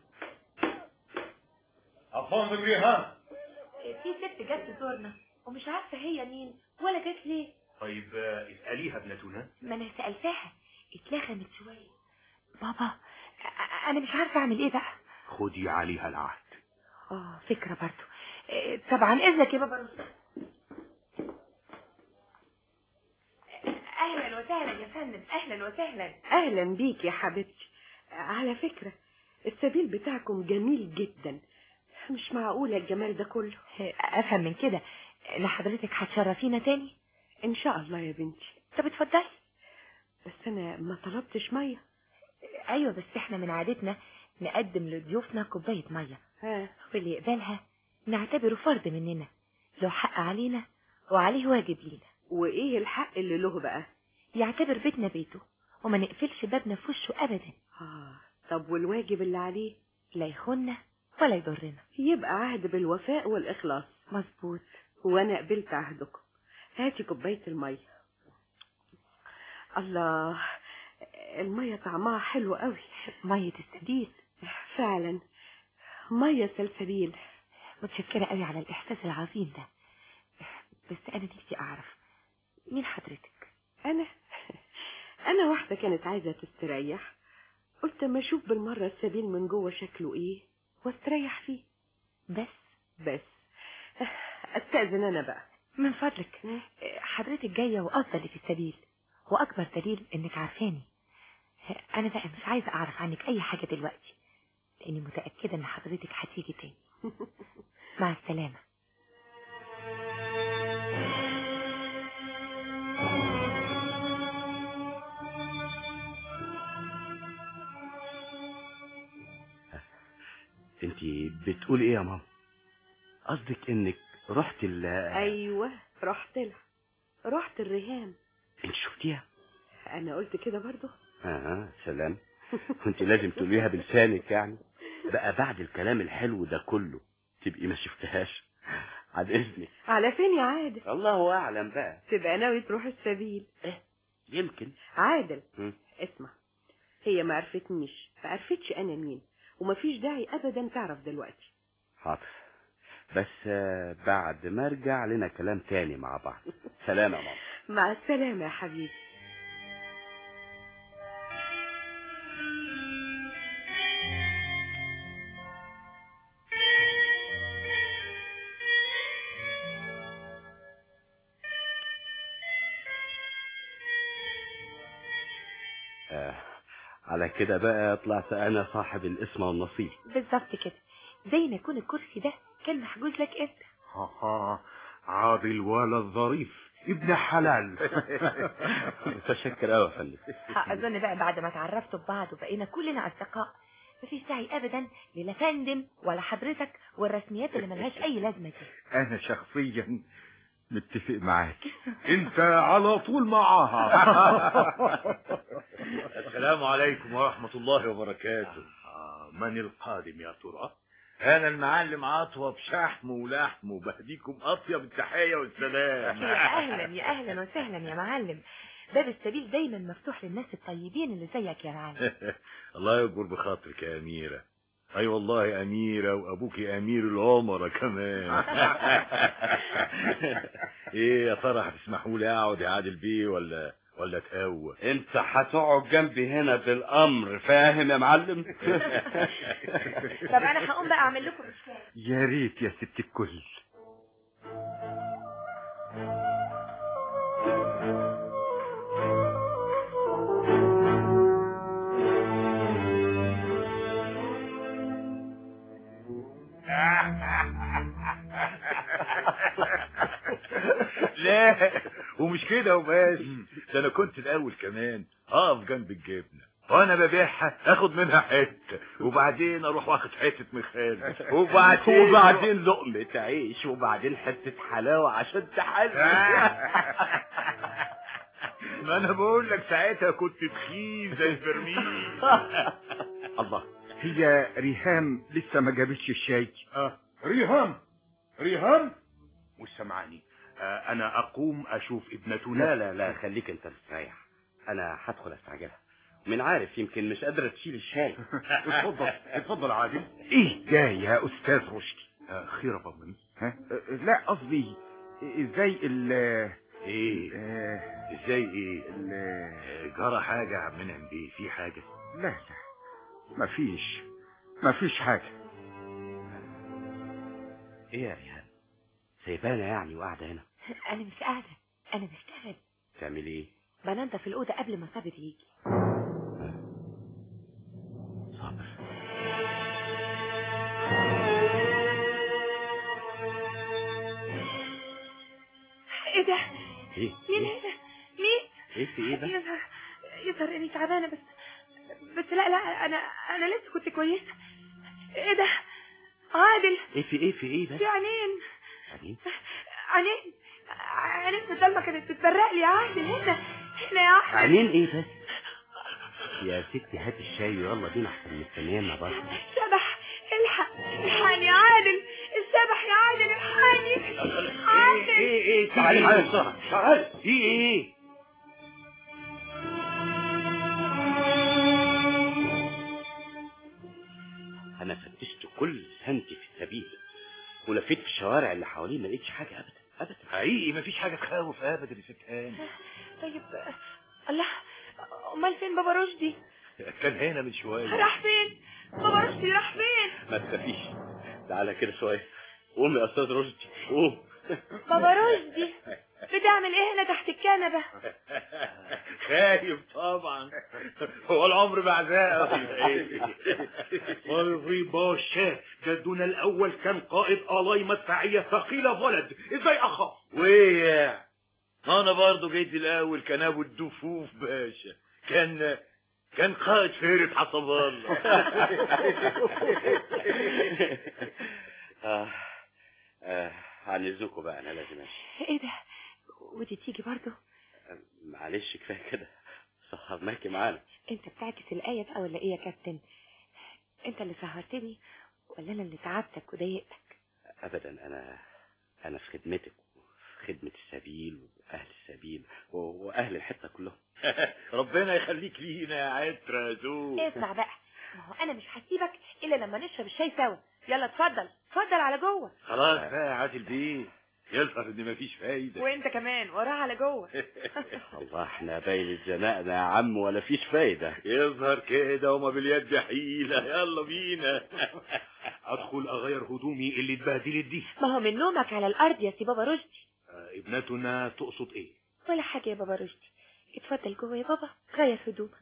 أفندم ريهام آه، في ست جت تزورنا ومش عارفه هي مين ولا جت ليه طيب آه، اسأليها ابنتنا ما انا سالتها اتلخمت شويه بابا آه، انا مش عارفه اعمل ايه بقى خدي عليها العهد اه فكره برضو آه، طبعا اذنك يا بابا رشدي اهلا وسهلا يا فندم اهلا وسهلا اهلا بيك يا حبيبتي على فكرة السبيل بتاعكم جميل جدا مش معقولة الجمال ده كله افهم من كده ان حضرتك هتشرفينا تاني ان شاء الله يا بنتي طب اتفضلي بس انا ما طلبتش مية ايوه بس احنا من عادتنا نقدم لضيوفنا كوبايه ميه ها واللي يقبلها نعتبره فرض مننا له حق علينا وعليه واجب لينا وايه الحق اللي له بقى يعتبر بيتنا بيته وما نقفلش بابنا في وشه ابدا اه طب والواجب اللي عليه لا يخوننا ولا يضرنا يبقى عهد بالوفاء والاخلاص مظبوط وانا قبلت عهدكم هاتي كوباية المية الله المية طعمها حلو قوي ميه السديد فعلا مية سلسبيل متشكره قوي على الاحساس العظيم ده بس انا نفسي اعرف مين حضرتك انا انا واحدة كانت عايزة تستريح قلت اما اشوف بالمرة السبيل من جوه شكله ايه واستريح فيه بس بس استأذن انا بقى من فضلك حضرتك جايه وافضل في السبيل واكبر دليل انك عارفاني انا بقى مش عايزه اعرف عنك اي حاجه دلوقتي لاني متاكده ان حضرتك هتيجي تاني مع السلامه انت بتقول ايه يا ماما قصدك انك رحت ال ايوه رحت لها رحت الرهام انت شفتيها انا قلت كده برضو اه سلام كنت لازم تقوليها بلسانك يعني بقى بعد الكلام الحلو ده كله تبقي ما شفتهاش عن اذنك على فين يا عادل الله اعلم بقى تبقى ناوي تروح السبيل يمكن عادل مم. اسمع هي ما عرفتنيش ما عرفتش انا مين ومفيش داعي ابدا تعرف دلوقتي حاضر بس آه، بعد ما ارجع لنا كلام تاني مع بعض سلام يا ماما مع السلامه يا حبيبي آه على كده بقى طلعت انا صاحب الاسم والنصيب بالظبط كده زي ما يكون الكرسي ده كان محجوز لك انت ها ها عادل ولا الظريف ابن حلال متشكر قوي يا فندم اظن بقى بعد ما اتعرفتوا ببعض وبقينا كلنا اصدقاء مفيش داعي ابدا للا فندم ولا حضرتك والرسميات اللي ملهاش اي لازمه دي انا شخصيا متفق معاك انت على طول معاها السلام عليكم ورحمة الله وبركاته من القادم يا ترى أنا المعلم عطوة بشحم ولحم وبهديكم أطيب التحية والسلام يا اهلا يا اهلا وسهلا يا معلم باب السبيل دايما مفتوح للناس الطيبين اللي زيك يا معلم الله يكبر بخاطرك يا أميرة أي والله يا أميرة وأبوك أمير العمرة كمان إيه يا ترى هتسمحوا لي أقعد يا عادل بيه ولا ولا تهوى انت هتقعد جنبي هنا بالامر فاهم يا معلم طب انا هقوم بقى اعمل لكم اشكال يا ريت يا ست الكل لا ومش كده وبس ده انا كنت الاول كمان اقف جنب الجبنه وانا ببيعها اخد منها حته وبعدين اروح واخد حته مخالب وبعدين وبعدين لقمة عيش وبعدين حتة حلاوة عشان تحل ما انا بقول لك ساعتها كنت تخين زي البرميل الله هي ريهام لسه ما جابتش الشاي آه. ريهام ريهام مش سامعاني آه انا اقوم اشوف ابنتنا لا لا لا خليك انت مستريح انا هدخل استعجلها من عارف يمكن مش قادرة تشيل الشاي اتفضل اتفضل عادل ايه ده يا استاذ رشدي آه خير يا بابا ها أه، لا قصدي ازاي ال ايه آه، ازاي ايه ال آه، جرى حاجه يا عم منعم بيه في حاجه لا لا مفيش مفيش حاجة ايه يا ريهام سايبانا يعني وقاعدة هنا انا مش قاعده انا بشتغل تعملي ايه بنضف الاوضه قبل ما صابر يجي صابر ايه ده ايه مين ايه هنا مين ايه في ايه بقى يظهر يظهر اني تعبانه بس بس لا لا انا انا لسه كنت كويسه ايه ده عادل ايه في ايه في ايه بس في عينين يعني عينين عينين في الضلمه كانت بتبرق لي يا عادل هنا هنا يا عادل عينين ايه بس يا ستي هات الشاي ويلا بينا احسن مستنيانا بره الشبح الحق الحقني يا عادل الشبح يا عادل الحقني عادل ايه ايه تعالي معايا بسرعة تعالي في ايه انا فتشت كل سنتي في السبيل ولفيت في الشوارع اللي حواليه ما لقيتش حاجة ابدا ابدا حقيقي مفيش حاجه تخوف ابدا يا ست هاني طيب الله امال فين بابا رشدي كان هنا من شويه راح فين بابا رشدي راح فين ما تخافيش تعالى كده شوية قوم يا استاذ رشدي قوم بابا رشدي بتعمل ايه هنا تحت الكنبه خايف طبعا هو العمر بعزاء فايفي باشا جدنا الاول كان قائد آلاي مدفعية ثقيلة بلد ازاي اخاف ويا انا برضو جيت الاول كان ابو الدفوف باشا كان كان قائد فهرة حسب الله اذنكم بقى انا لازم امشي ايه ده ودي تيجي برضه معلش كفايه كده سهرناكي معانا انت بتعكس الآية بقى ولا ايه يا كابتن انت اللي سهرتني ولا انا اللي تعبتك وضايقتك ابدا انا انا في خدمتك في خدمه السبيل واهل السبيل و- واهل الحته كلهم ربنا يخليك لينا يا عترة زوج اسمع بقى ما هو انا مش هسيبك الا لما نشرب الشاي سوا يلا اتفضل اتفضل على جوه خلاص بقى يا عادل بيه يظهر ان مفيش فايدة وانت كمان وراه على جوه الله احنا باين اتزنقنا يا عم ولا فيش فايده يظهر كده وما باليد حيلة يلا بينا ادخل اغير هدومي اللي اتبهدلت دي ما هو من نومك على الارض يا سي بابا رشدي آه، ابنتنا تقصد ايه ولا حاجه يا بابا رشدي اتفضل جوه يا بابا غير هدومك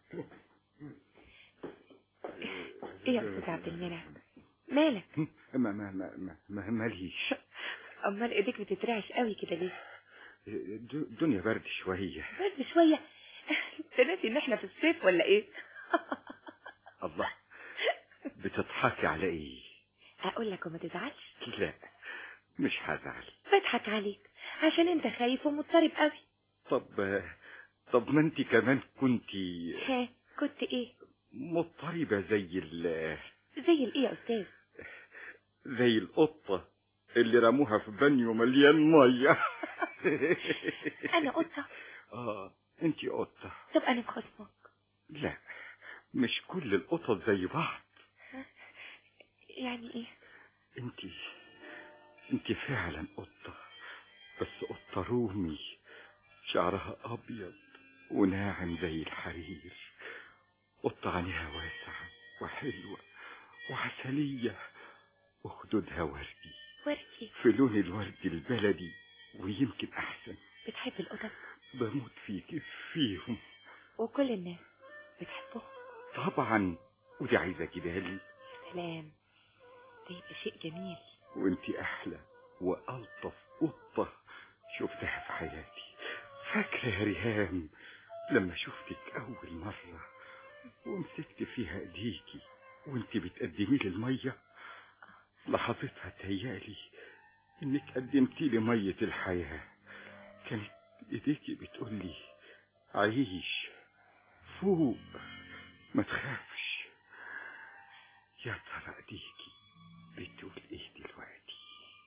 ايه يا استاذ عبد المنعم مالك ما ما ما ما- ما ماليش امال ايديك بتترعش قوي كده ليه د- الدنيا برد شوية بس شويه انت ناسي ان احنا في الصيف ولا ايه الله بتضحكي على ايه اقول لك وما تزعلش لا مش هزعل بضحك عليك عشان انت خايف ومضطرب قوي طب طب ما انت كمان كنتي ها كنت ايه مضطربة زي ال زي الايه يا استاذ زي القطة اللي رموها في بانيو مليان مية انا قطه اه انت قطة طب انا بخصمك لا مش كل القطط زي بعض يعني ايه انت انت فعلا قطة بس قطة رومي شعرها ابيض وناعم زي الحرير قطة عينيها واسعة وحلوة وعسلية وخدودها وردي وردي في لون الورد البلدي ويمكن احسن بتحب القطط بموت فيك فيهم وكل الناس بتحبهم طبعا ودي عايزة كده لي سلام ده يبقى شيء جميل وانت احلى والطف قطة شفتها في حياتي فاكرة يا ريهام لما شفتك اول مرة ومسكت فيها ايديكي وانت بتقدمي لي المية لحظتها تهيالي انك قدمتي لي مية الحياة كانت ايديكي بتقول لي عيش فوق ما تخافش يا ترى ايديكي بتقول ايه دلوقتي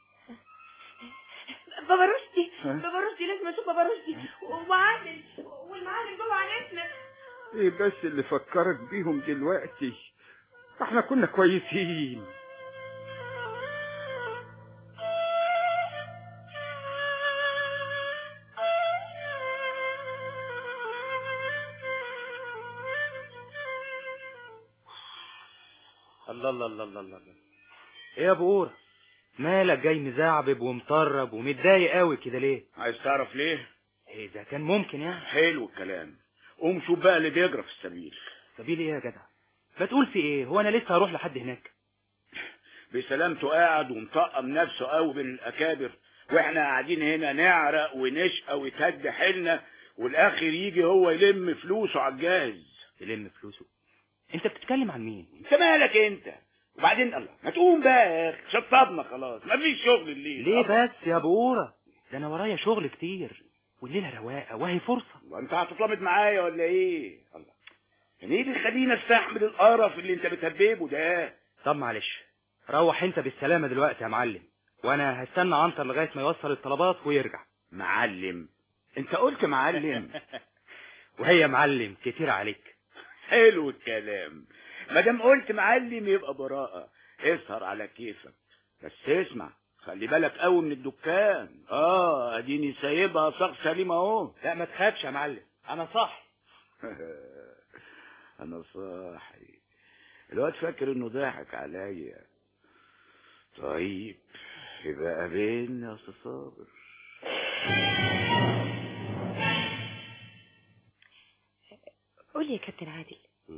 بابا رشدي ها؟ بابا رشدي لازم اشوف بابا رشدي ومعلم والمعلم جوه عرفنا ايه بس اللي فكرك بيهم دلوقتي احنا كنا كويسين الله الله الله الله الله ايه يا ابو قورة مالك جاي مزعبب ومطرب ومتضايق قوي كده ليه عايز تعرف ليه ايه ده كان ممكن يعني حلو الكلام قوم شوف بقى اللي بيجرى في السبيل سبيل ايه يا جدع بتقول في ايه هو انا لسه هروح لحد هناك بسلامته قاعد ومطقم نفسه قوي بين الاكابر واحنا قاعدين هنا نعرق ونشقى ويتهد حيلنا والاخر يجي هو يلم فلوسه على الجاهز يلم فلوسه انت بتتكلم عن مين انت مالك انت وبعدين الله ما تقوم بقى يا اخي شطبنا خلاص مفيش شغل الليل ليه بس يا ابو قورة ده انا ورايا شغل كتير والليله رواقه وهي فرصه وانت هتطلبت معايا ولا ايه الله يعني ايه اللي يخليني استحمل القرف اللي انت بتهببه ده طب معلش روح انت بالسلامه دلوقتي يا معلم وانا هستنى عنتر لغايه ما يوصل الطلبات ويرجع معلم انت قلت معلم وهي معلم كتير عليك حلو الكلام ما دام قلت معلم يبقى براءة اسهر على كيفك بس اسمع خلي بالك قوي من الدكان اه اديني سايبها صاغ سليم اهو لا ما تخافش يا معلم انا صح انا صاحي الواد فاكر انه ضحك عليا طيب يبقى قابلني يا استاذ صابر قول لي يا كابتن عادل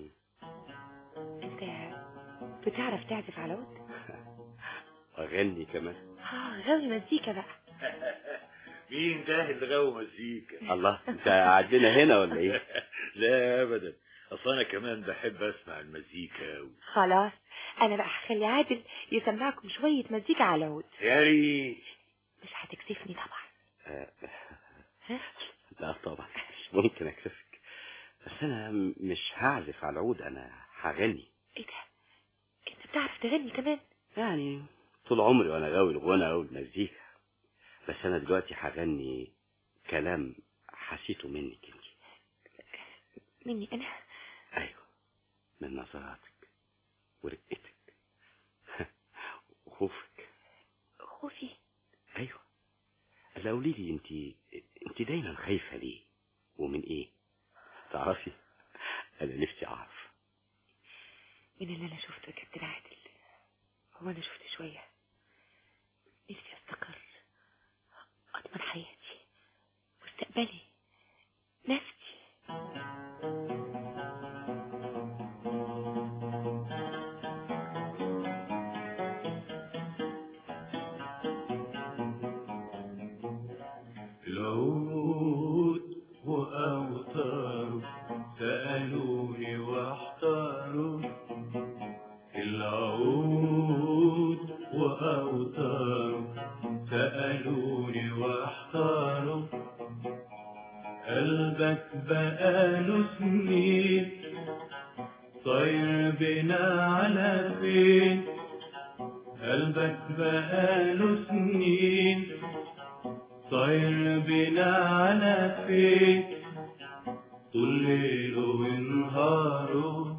انت بتعرف تعزف على عود اغني كمان اه غاوي مزيكا بقى مين ده اللي غاوي مزيكا الله انت قاعدين هنا ولا ايه لا ابدا اصل انا كمان بحب اسمع المزيكا أوي. خلاص انا بقى هخلي عادل يسمعكم شويه مزيكا على عود يا ريت مش هتكسفني طبعا آه، ها لا طبعا مش ممكن اكسفك بس انا م- مش هعزف على العود انا هغني ايه ده انت بتعرف تغني كمان يعني طول عمري وانا غاوي الغنى والمزيكا بس انا دلوقتي هغني كلام حسيته منك انت مني انا ايوه من نظراتك ورقتك وخوفك خوفي ايوه لا قولي لي انت انت دايما خايفه ليه ومن ايه تعرفي انا نفسي اعرف من اللي انا شفته يا كابتن عادل هو انا شفت شويه نفسي استقر اضمن حياتي مستقبلي نفسي العود وأوتاره سألوني واحتاروا العود وأوتاره سألوني واحتاروا قلبك بقاله سنين طير بنا على فين قلبك بقاله سنين طير بنا على فين طول ليله ونهاره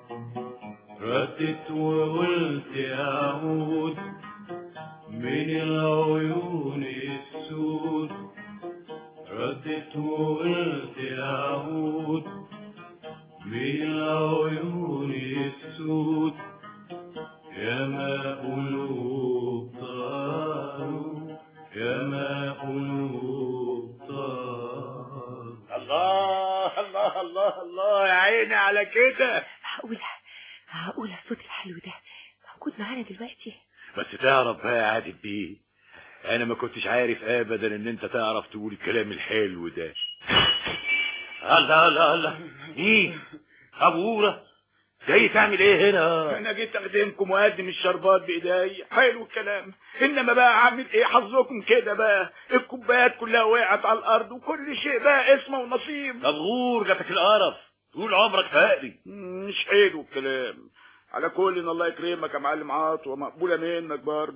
ردت وقلت أعود من العيون السود ردت وقلت أعود من العيون السود يا ما قلوب طاروا يا ما قلوب طاروا الله الله الله الله يا عيني على كده هقول هقول الصوت الحلو ده موجود معانا دلوقتي بس تعرف بقى يا عادل بيه انا ما كنتش عارف ابدا ان انت تعرف تقول الكلام الحلو ده الله الله الله مين ابوره جاي تعمل ايه هنا انا جيت اخدمكم واقدم الشربات بايدي حلو الكلام انما بقى اعمل ايه حظكم كده بقى الكوبايات كلها وقعت على الارض وكل شيء بقى اسمه ونصيب طب غور جاتك القرف طول عمرك فقري مش حلو الكلام على كل ان الله يكرمك يا معلم عاطوه مقبوله منك برضه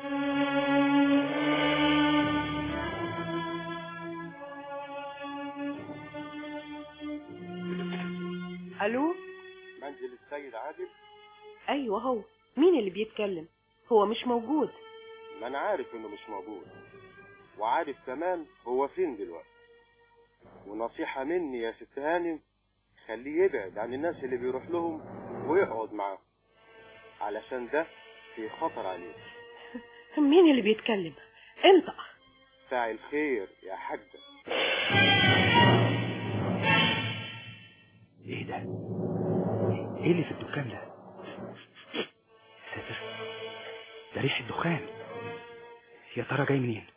الو منزل السيد عادل ايوه هو مين اللي بيتكلم هو مش موجود ما انا عارف انه مش موجود وعارف كمان هو فين دلوقتي ونصيحة مني يا ست هانم خليه يبعد عن الناس اللي بيروح لهم ويقعد معاهم علشان ده في خطر عليه مين اللي بيتكلم انطق فاعل الخير يا حاجة ايه ده ايه اللي في الدكان ده ساتر ده ريح الدخان يا ترى جاي منين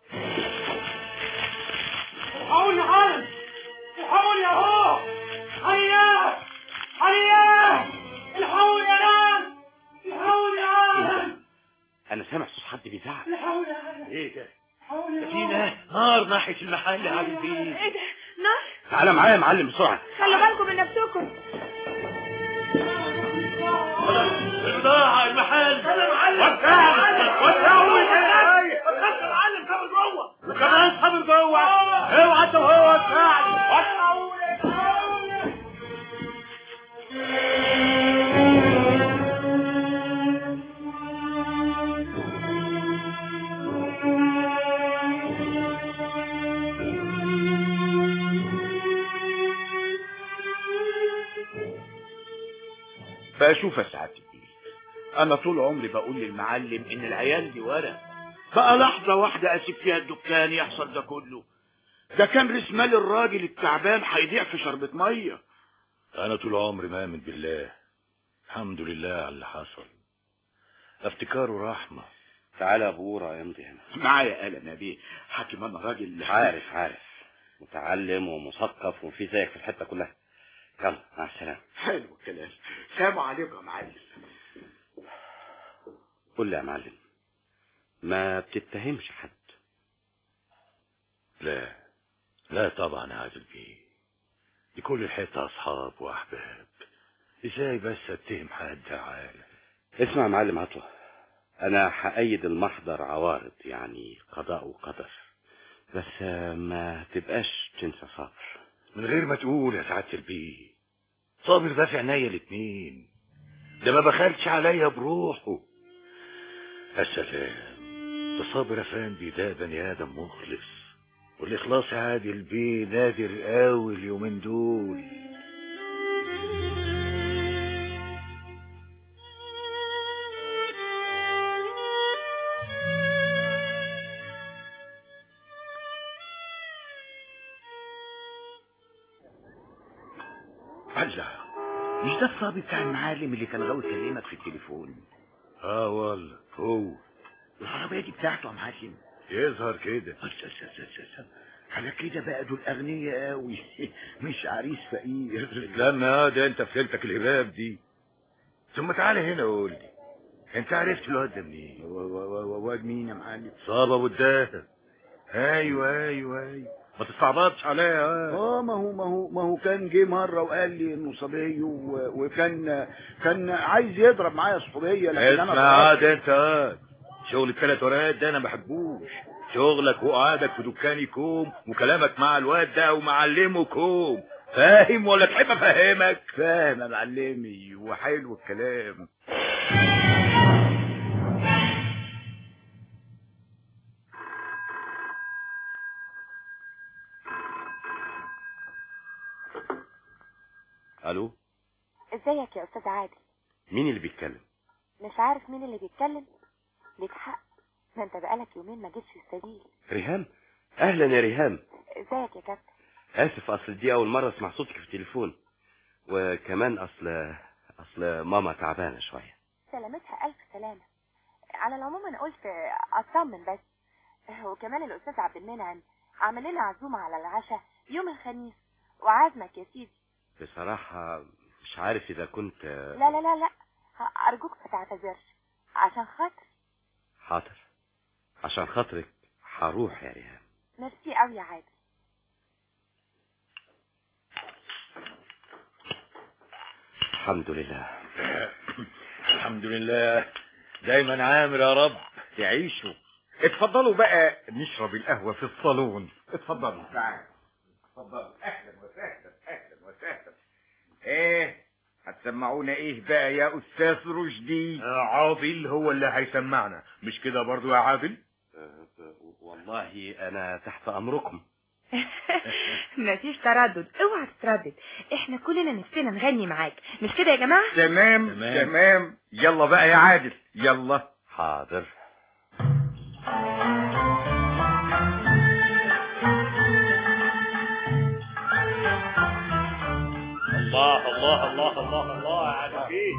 الحقوني يا عالم الحقوني يا هو هيا هيا الحقوني يا ناس الحقوني يا عالم انا سامع صوت حد بيزعق الحقوني يا عالم ايه ده الحقوني يا فينا نار ناحية المحل يا عادل بيه ايه ده نار تعالى معايا يا معلم بسرعه خلوا بالكم من نفسكم البضاعة المحل بس المعلم كان جوه وكمان صابر جوه اوعى انت وهو تساعد فاشوف يا سعاده الدين انا طول عمري بقول للمعلم ان العيال دي ورق بقى لحظه واحده اسيب فيها الدكان يحصل ده كله ده كان راس مال الراجل التعبان هيضيع في شربة ميه انا طول عمري مؤمن بالله الحمد لله على اللي حصل افتكاره رحمة تعالى يا بورا امضي هنا معايا قلم يا بيه حاكم انا راجل عارف عارف متعلم ومثقف وفي زيك في الحته كلها يلا مع السلامه حلو الكلام سلام عليكم يا معلم قول لي يا معلم ما بتتهمش حد لا لا طبعا يا عادل بيه دي كل الحتة أصحاب وأحباب إزاي بس أتهم حد يا عالم اسمع يا معلم عطوة انا هأيد المحضر عوارض يعني قضاء وقدر بس آه، ما تبقاش تنسى صابر من غير ما تقول يا سعادة البيه صابر ده في عينيا الاتنين ده ما بخلش عليا بروحه يا سلام ده صابر افندي ده بني ادم مخلص والاخلاص يا عادل بيه نادر قوي اليومين دول الله مش ده الصبي بتاع المعلم اللي كان غاوي يكلمك في التليفون اه والله هو العربية دي بتاعته يا معلم يظهر كده على كده بقى دول أغنياء قوي مش عريس فقير لما اه ده انت في ليلتك الهباب دي ثم تعالى هنا قول لي انت عرفت الواد ده منين واد مين يا معلم صاب ابو الدهب ايوه ايوه ايوه ما تستعبطش عليا اه اه ما هو ما هو ما هو كان جه مره وقال لي انه صبي و- وكان كان عايز يضرب معايا صحوبيه لكن انا اسمع ضربت. عاد انت اه شغل الثلاث ورقات ده انا ما بحبوش شغلك وقعدك في دكاني كوم وكلامك مع الواد ده ومعلمه كوم فاهم ولا تحب افهمك فاهم يا معلمي وحلو الكلام الو ازيك يا استاذ عادل مين اللي بيتكلم مش عارف مين اللي بيتكلم ليك حق ما انت بقالك يومين ما جيتش السبيل ريهام اهلا يا ريهام ازيك يا كابتن اسف اصل دي اول مره اسمع صوتك في التليفون وكمان اصل اصل ماما تعبانه شويه سلامتها الف سلامه على العموم انا قلت اطمن بس وكمان الاستاذ عبد المنعم عمل لنا عزومه على العشاء يوم الخميس وعازمك يا سيدي بصراحه مش عارف اذا كنت لا لا لا لا ارجوك ما تعتذرش عشان خاطر حاضر عشان خاطرك هروح يا ريهام ميرسي قوي يا عادل الحمد لله الحمد لله دايما عامر يا رب تعيشوا اتفضلوا بقى نشرب القهوة في الصالون اتفضلوا تعالوا اتفضلوا اهلا وسهلا اهلا وسهلا ايه هتسمعونا ايه بقى يا استاذ رشدي عادل هو اللي هيسمعنا مش كده برضو يا عادل والله انا تحت امركم مفيش تردد اوعى تتردد احنا كلنا نفسنا نغني معاك مش كده يا جماعه تمام تمام يلا بقى يا عادل يلا حاضر الله الله الله الله الله يا عادل بيه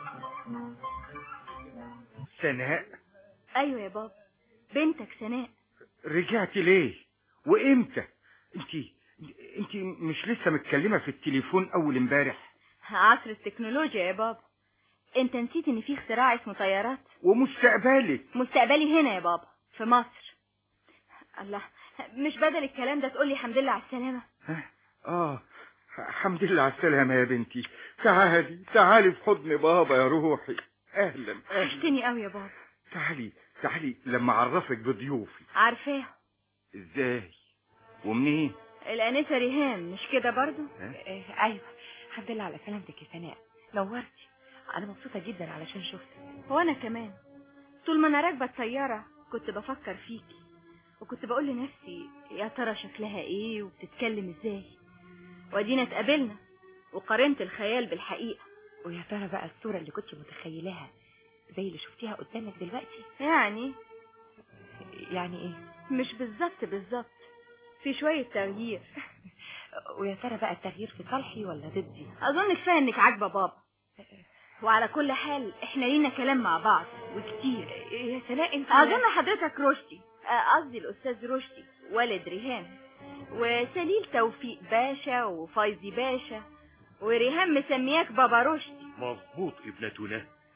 سناء ايوه يا بابا بنتك سناء رجعتي ليه وامتى انت انت مش لسه متكلمة في التليفون اول امبارح عصر التكنولوجيا يا بابا انت نسيت ان في اختراع اسمه طيارات ومستقبلك مستقبلي هنا يا بابا في مصر الله مش بدل الكلام ده تقولي الحمد لله على السلامة اه الحمد لله على السلامة يا بنتي تعالي تعالي في حضن بابا يا روحي اهلا اهلا وحشتني قوي يا بابا تعالي تعالي لما اعرفك بضيوفي عارفاه ازاي ومنين الانسة ريهام مش كده برضو إيه ايوه الحمد لله على سلامتك يا سناء نورتي انا مبسوطه جدا علشان شفتك وانا كمان طول ما انا راكبه الطياره كنت بفكر فيكي وكنت بقول لنفسي يا ترى شكلها ايه وبتتكلم ازاي وادينا اتقابلنا وقارنت الخيال بالحقيقه ويا ترى بقى الصوره اللي كنت متخيلاها زي اللي شفتيها قدامك دلوقتي يعني يعني ايه مش بالظبط بالظبط في شويه تغيير ويا ترى بقى التغيير في صالحي ولا ضدي اظن كفايه انك عاجبه بابا وعلى كل حال احنا لينا كلام مع بعض وكتير يا سناء انت اظن حضرتك رشدي آه، قصدي الاستاذ رشدي والد ريهام وسليل توفيق باشا وفايزي باشا وريهام مسمياك بابا رشدي مظبوط ابنتنا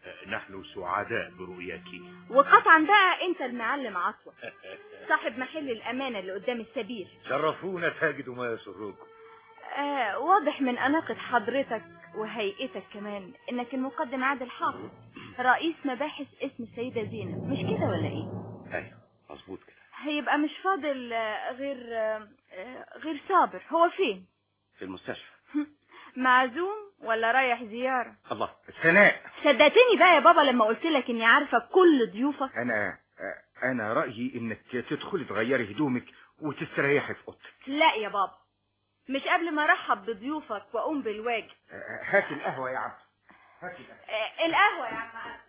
نحن سعداء برؤياك وقطعا بقى انت المعلم عطوة صاحب محل الامانة اللي قدام السبيل شرفونا تجدوا ما يسركم آه واضح من أناقة حضرتك وهيئتك كمان إنك المقدم عادل حافظ رئيس مباحث اسم السيدة زينب مش كده ولا إيه؟ ايوه مظبوط كده هيبقى مش فاضل آه، غير آه، آه، غير صابر هو فين؟ في المستشفى معزوم ولا رايح زيارة؟ الله سناء صدقتني بقى يا بابا لما قلت لك إني عارفة كل ضيوفك انا انا رايي انك تدخلي تغيري هدومك وتستريحي في اوضتك لا يا بابا مش قبل ما أرحب بضيوفك وأقوم بالواجب هات القهوه يا عبد هات القهوه آه، القهوة يا عم عبد.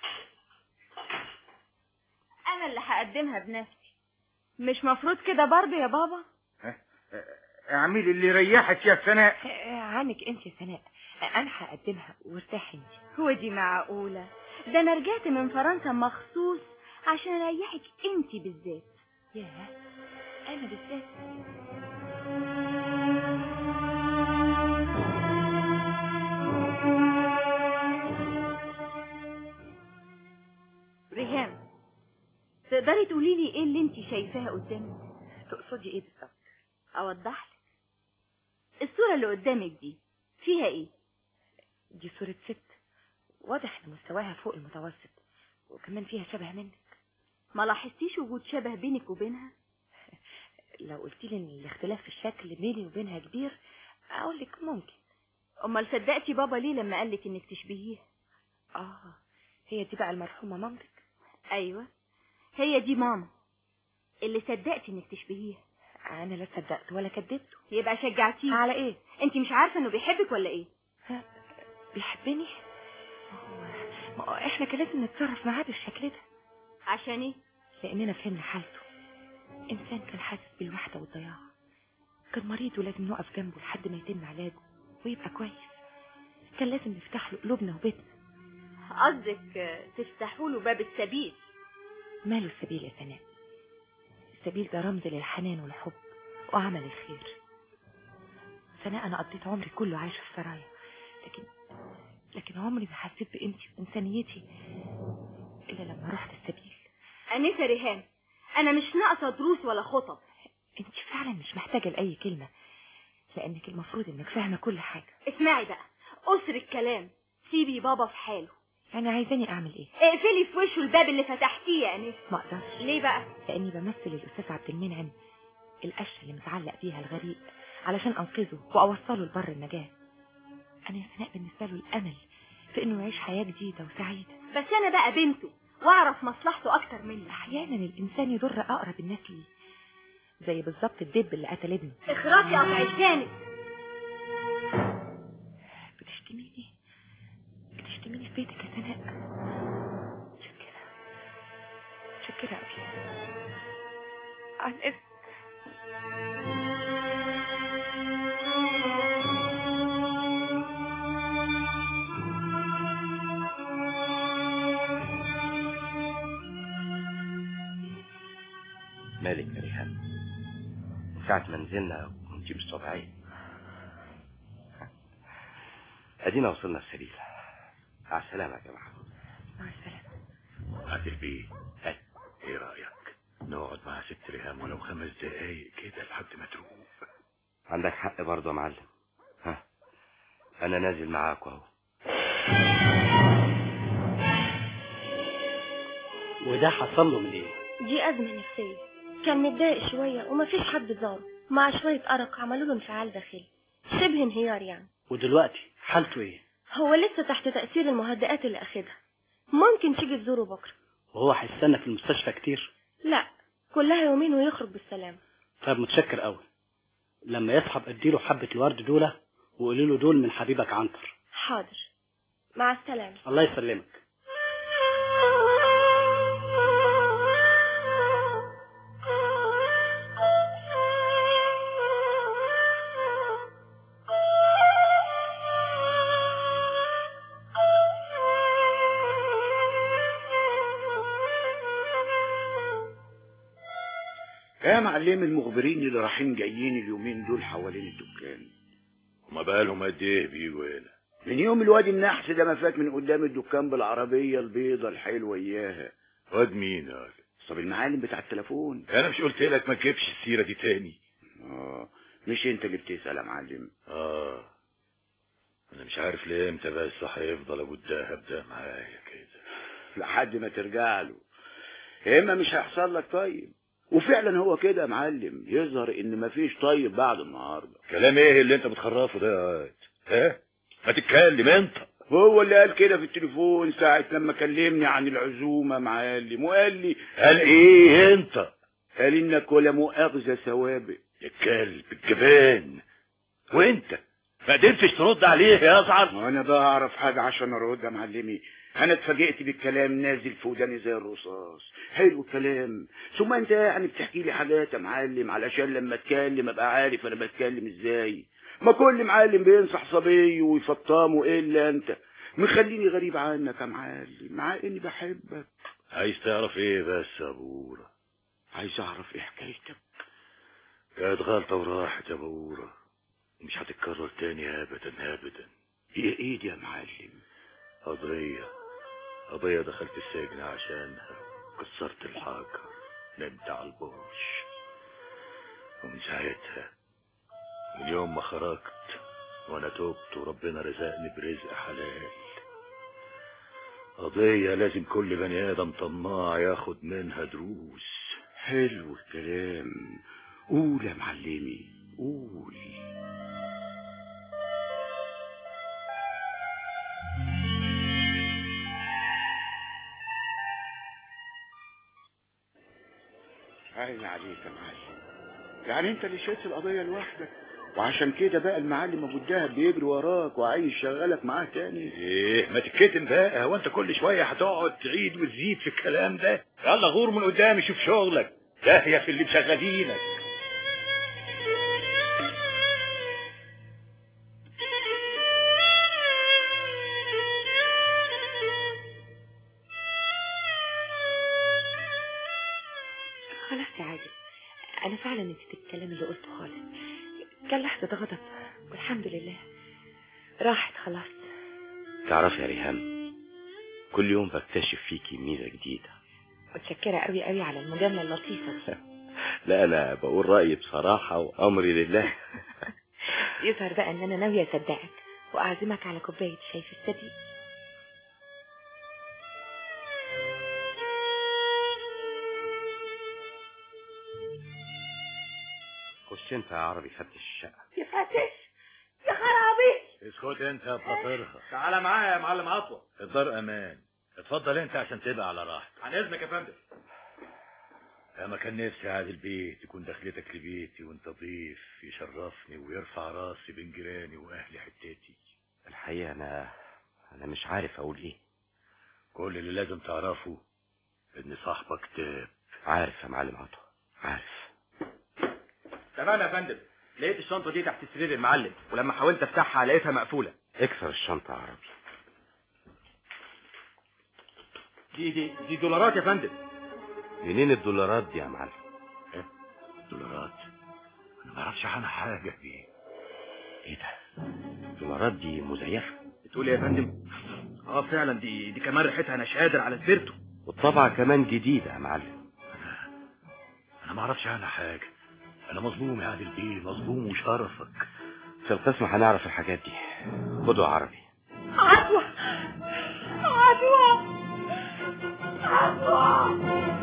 أنا اللي هقدمها بنفسي مش مفروض كده برضه يا بابا اعملي اللي يريحك يا سناء عنك انت يا سناء انا هقدمها وارتاحي انت ودي معقولة ده أنا رجعت من فرنسا مخصوص عشان أريحك أنت بالذات ياه انا بالذات ريهام تقدري تقولي لي ايه اللي انت شايفاها قدامك تقصدي ايه بالظبط اوضح لك الصورة اللي قدامك دي فيها ايه دي صورة ست واضح ان مستواها فوق المتوسط وكمان فيها شبه منك ما لاحظتيش وجود شبه بينك وبينها لو قلت لي ان الاختلاف في الشكل بيني وبينها كبير اقول لك ممكن امال صدقتي بابا ليه لما قالك انك تشبهيها اه هي دي بقى المرحومة مامتك ايوه هي دي ماما اللي صدقتي انك تشبهيها انا لا صدقت ولا كدبته يبقى شجعتيه على ايه انت مش عارفه انه بيحبك ولا ايه بيحبني ما هو احنا كان لازم نتصرف معاه بالشكل ده عشان ايه لاننا فهمنا حالته انسان كان حاسس بالوحده والضياع كان مريض ولازم نقف جنبه لحد ما يتم علاجه ويبقى كويس كان لازم نفتح له قلوبنا وبيتنا قصدك تفتحوا له باب السبيل ماله السبيل يا سناء السبيل ده رمز للحنان والحب وعمل الخير سناء انا قضيت عمري كله عايشه في سرايا لكن لكن عمري ما حسيت بقيمتي وانسانيتي الا لما رحت السبيل انسه ريهام انا مش ناقصه دروس ولا خطب انت فعلا مش محتاجه لاي كلمه لانك المفروض انك فاهمه كل حاجه اسمعي بقى قصر الكلام سيبي بابا في حاله يعني عايزاني اعمل ايه اقفلي في وشه الباب اللي فتحتيه يا انسه ما اقدرش ليه بقى لاني بمثل الاستاذ عبد المنعم القشه اللي متعلق بيها الغريق علشان انقذه واوصله لبر النجاه انا يا سناء بالنسبه له الامل في انه يعيش حياه جديده وسعيده بس انا بقى بنته واعرف مصلحته اكتر مني احيانا الانسان يضر اقرب الناس ليه زي بالظبط الدب اللي قتل ابنه اخرسي قطع لسانك بتشتميني بتشتميني في بيتك يا سناء شكرا شكرا قوي عن اذن مالك يا ريهام من ساعة ما نزلنا وانتي مش طبيعية ادينا وصلنا السبيل على السلامة يا جماعة مع السلامه عادل بيه ايه رأيك نقعد مع ست ريهام ولو خمس دقايق كده لحد ما تروق عندك حق برضه يا معلم ها انا نازل معاك اهو وده حصل له من ايه دي أزمة نفسية كان متضايق شوية ومفيش حد زاره مع شوية أرق عملوا له انفعال داخلي شبه انهيار يعني ودلوقتي حالته ايه هو لسه تحت تأثير المهدئات اللي أخدها ممكن تيجي تزوره بكرة وهو هيستنى في المستشفى كتير لا كلها يومين ويخرج بالسلامة طيب متشكر قوي لما يصحى اديله حبة الورد دول وقولي له دول من حبيبك عنتر حاضر مع السلامة الله يسلمك يا معلم المخبرين اللي رايحين جايين اليومين دول حوالين الدكان هما بقالهم قد ايه بيجوا هنا من يوم الواد النحس ده ما فات من قدام الدكان بالعربية البيضة الحلوة إياها واد مين يا ولد طب المعلم بتاع التليفون انا مش قلت لك ما تجيبش السيرة دي تاني اه مش انت اللي بتسأل يا معلم اه انا مش عارف ليه امتى بس هيفضل ابو الدهب ده معايا كده لحد ما ترجع له يا اما مش هيحصل لك طيب وفعلا هو كده يا معلم يظهر ان مفيش طيب بعد النهارده كلام ايه اللي انت بتخرفه ده يا واد ها ما تتكلم انت هو اللي قال كده في التليفون ساعة لما كلمني عن العزومة معلم وقال لي قال ايه انت قال انك ولا مؤاخذة سوابق يا كلب الجبان وانت ما قدرتش ترد عليه يا ازعر وانا بقى اعرف حاجة عشان ارد يا معلمي انا اتفاجئت بالكلام نازل في وداني زي الرصاص حلو الكلام ثم انت يعني بتحكي لي حاجات يا معلم علشان لما اتكلم ابقى عارف انا بتكلم ازاي ما كل معلم بينصح صبي ويفطمه الا انت مخليني غريب عنك يا معلم مع اني بحبك عايز تعرف ايه بس يا بورا عايز اعرف ايه حكايتك كانت غلطة وراحت يا بورا مش هتتكرر تاني ابدا ابدا هي ايه دي يا معلم قضية قضية دخلت السجن عشانها كسرت الحجر نمت على البرش ومن ساعتها من يوم ما خرجت وانا تبت وربنا رزقني برزق حلال قضية لازم كل بني ادم طماع ياخد منها دروس حلو الكلام قول يا معلمي قول عين عليك يا معلم يعني انت اللي شايف القضية لوحدك وعشان كده بقى المعلم ابو الدهب بيجري وراك وعايز يشغلك معاه تاني ايه ما تتكتم بقى هو انت كل شوية هتقعد تعيد وتزيد في الكلام ده يلا غور من قدامي شوف شغلك داهية في اللي مشغلينك خلاص يا عادل انا فعلا نسيت الكلام اللي قلته خالص كان لحظة غضب والحمد لله راحت خلاص تعرف يا ريهام كل يوم بكتشف فيكي ميزة جديدة متشكرة قوي قوي على المجاملة اللطيفة دي لا أنا بقول رأيي بصراحة وأمري لله يظهر بقى ان انا ناوية اصدقك واعزمك على كوباية شاي في الصديق خش أنت يا عربي فتش الشقة يفتش يا خرابي اسكت انت يا بطاطرها تعالى معايا يا معلم عطوة الدار امان اتفضل انت عشان تبقى على راحتك عن اذنك يا فندم يا ما كان نفسي عاد البيت تكون دخلتك لبيتي وانت ضيف يشرفني ويرفع راسي بين جيراني واهل حتتي الحقيقة أنا أنا مش عارف أقول إيه كل اللي لازم تعرفه ان صاحبك تاب عارف يا معلم عطوة عارف تمام يا فندم لقيت الشنطة دي تحت سرير المعلم ولما حاولت افتحها لقيتها مقفولة اكسر الشنطة يا عربي دي دي دي دولارات يا فندم منين الدولارات دي يا معلم دولارات انا ما اعرفش عنها حاجة دي ايه ده الدولارات دي مزيفة بتقول ايه يا فندم اه فعلا دي دي كمان ريحتها انا مش قادر على سبيرتو والطبعة كمان جديدة يا معلم انا ما اعرفش عنها حاجة انا مظلوم يا عادل بيه مظلوم وشرفك في القسم هنعرف الحاجات دي خدوا يا عربي عطوة عطوة عطوة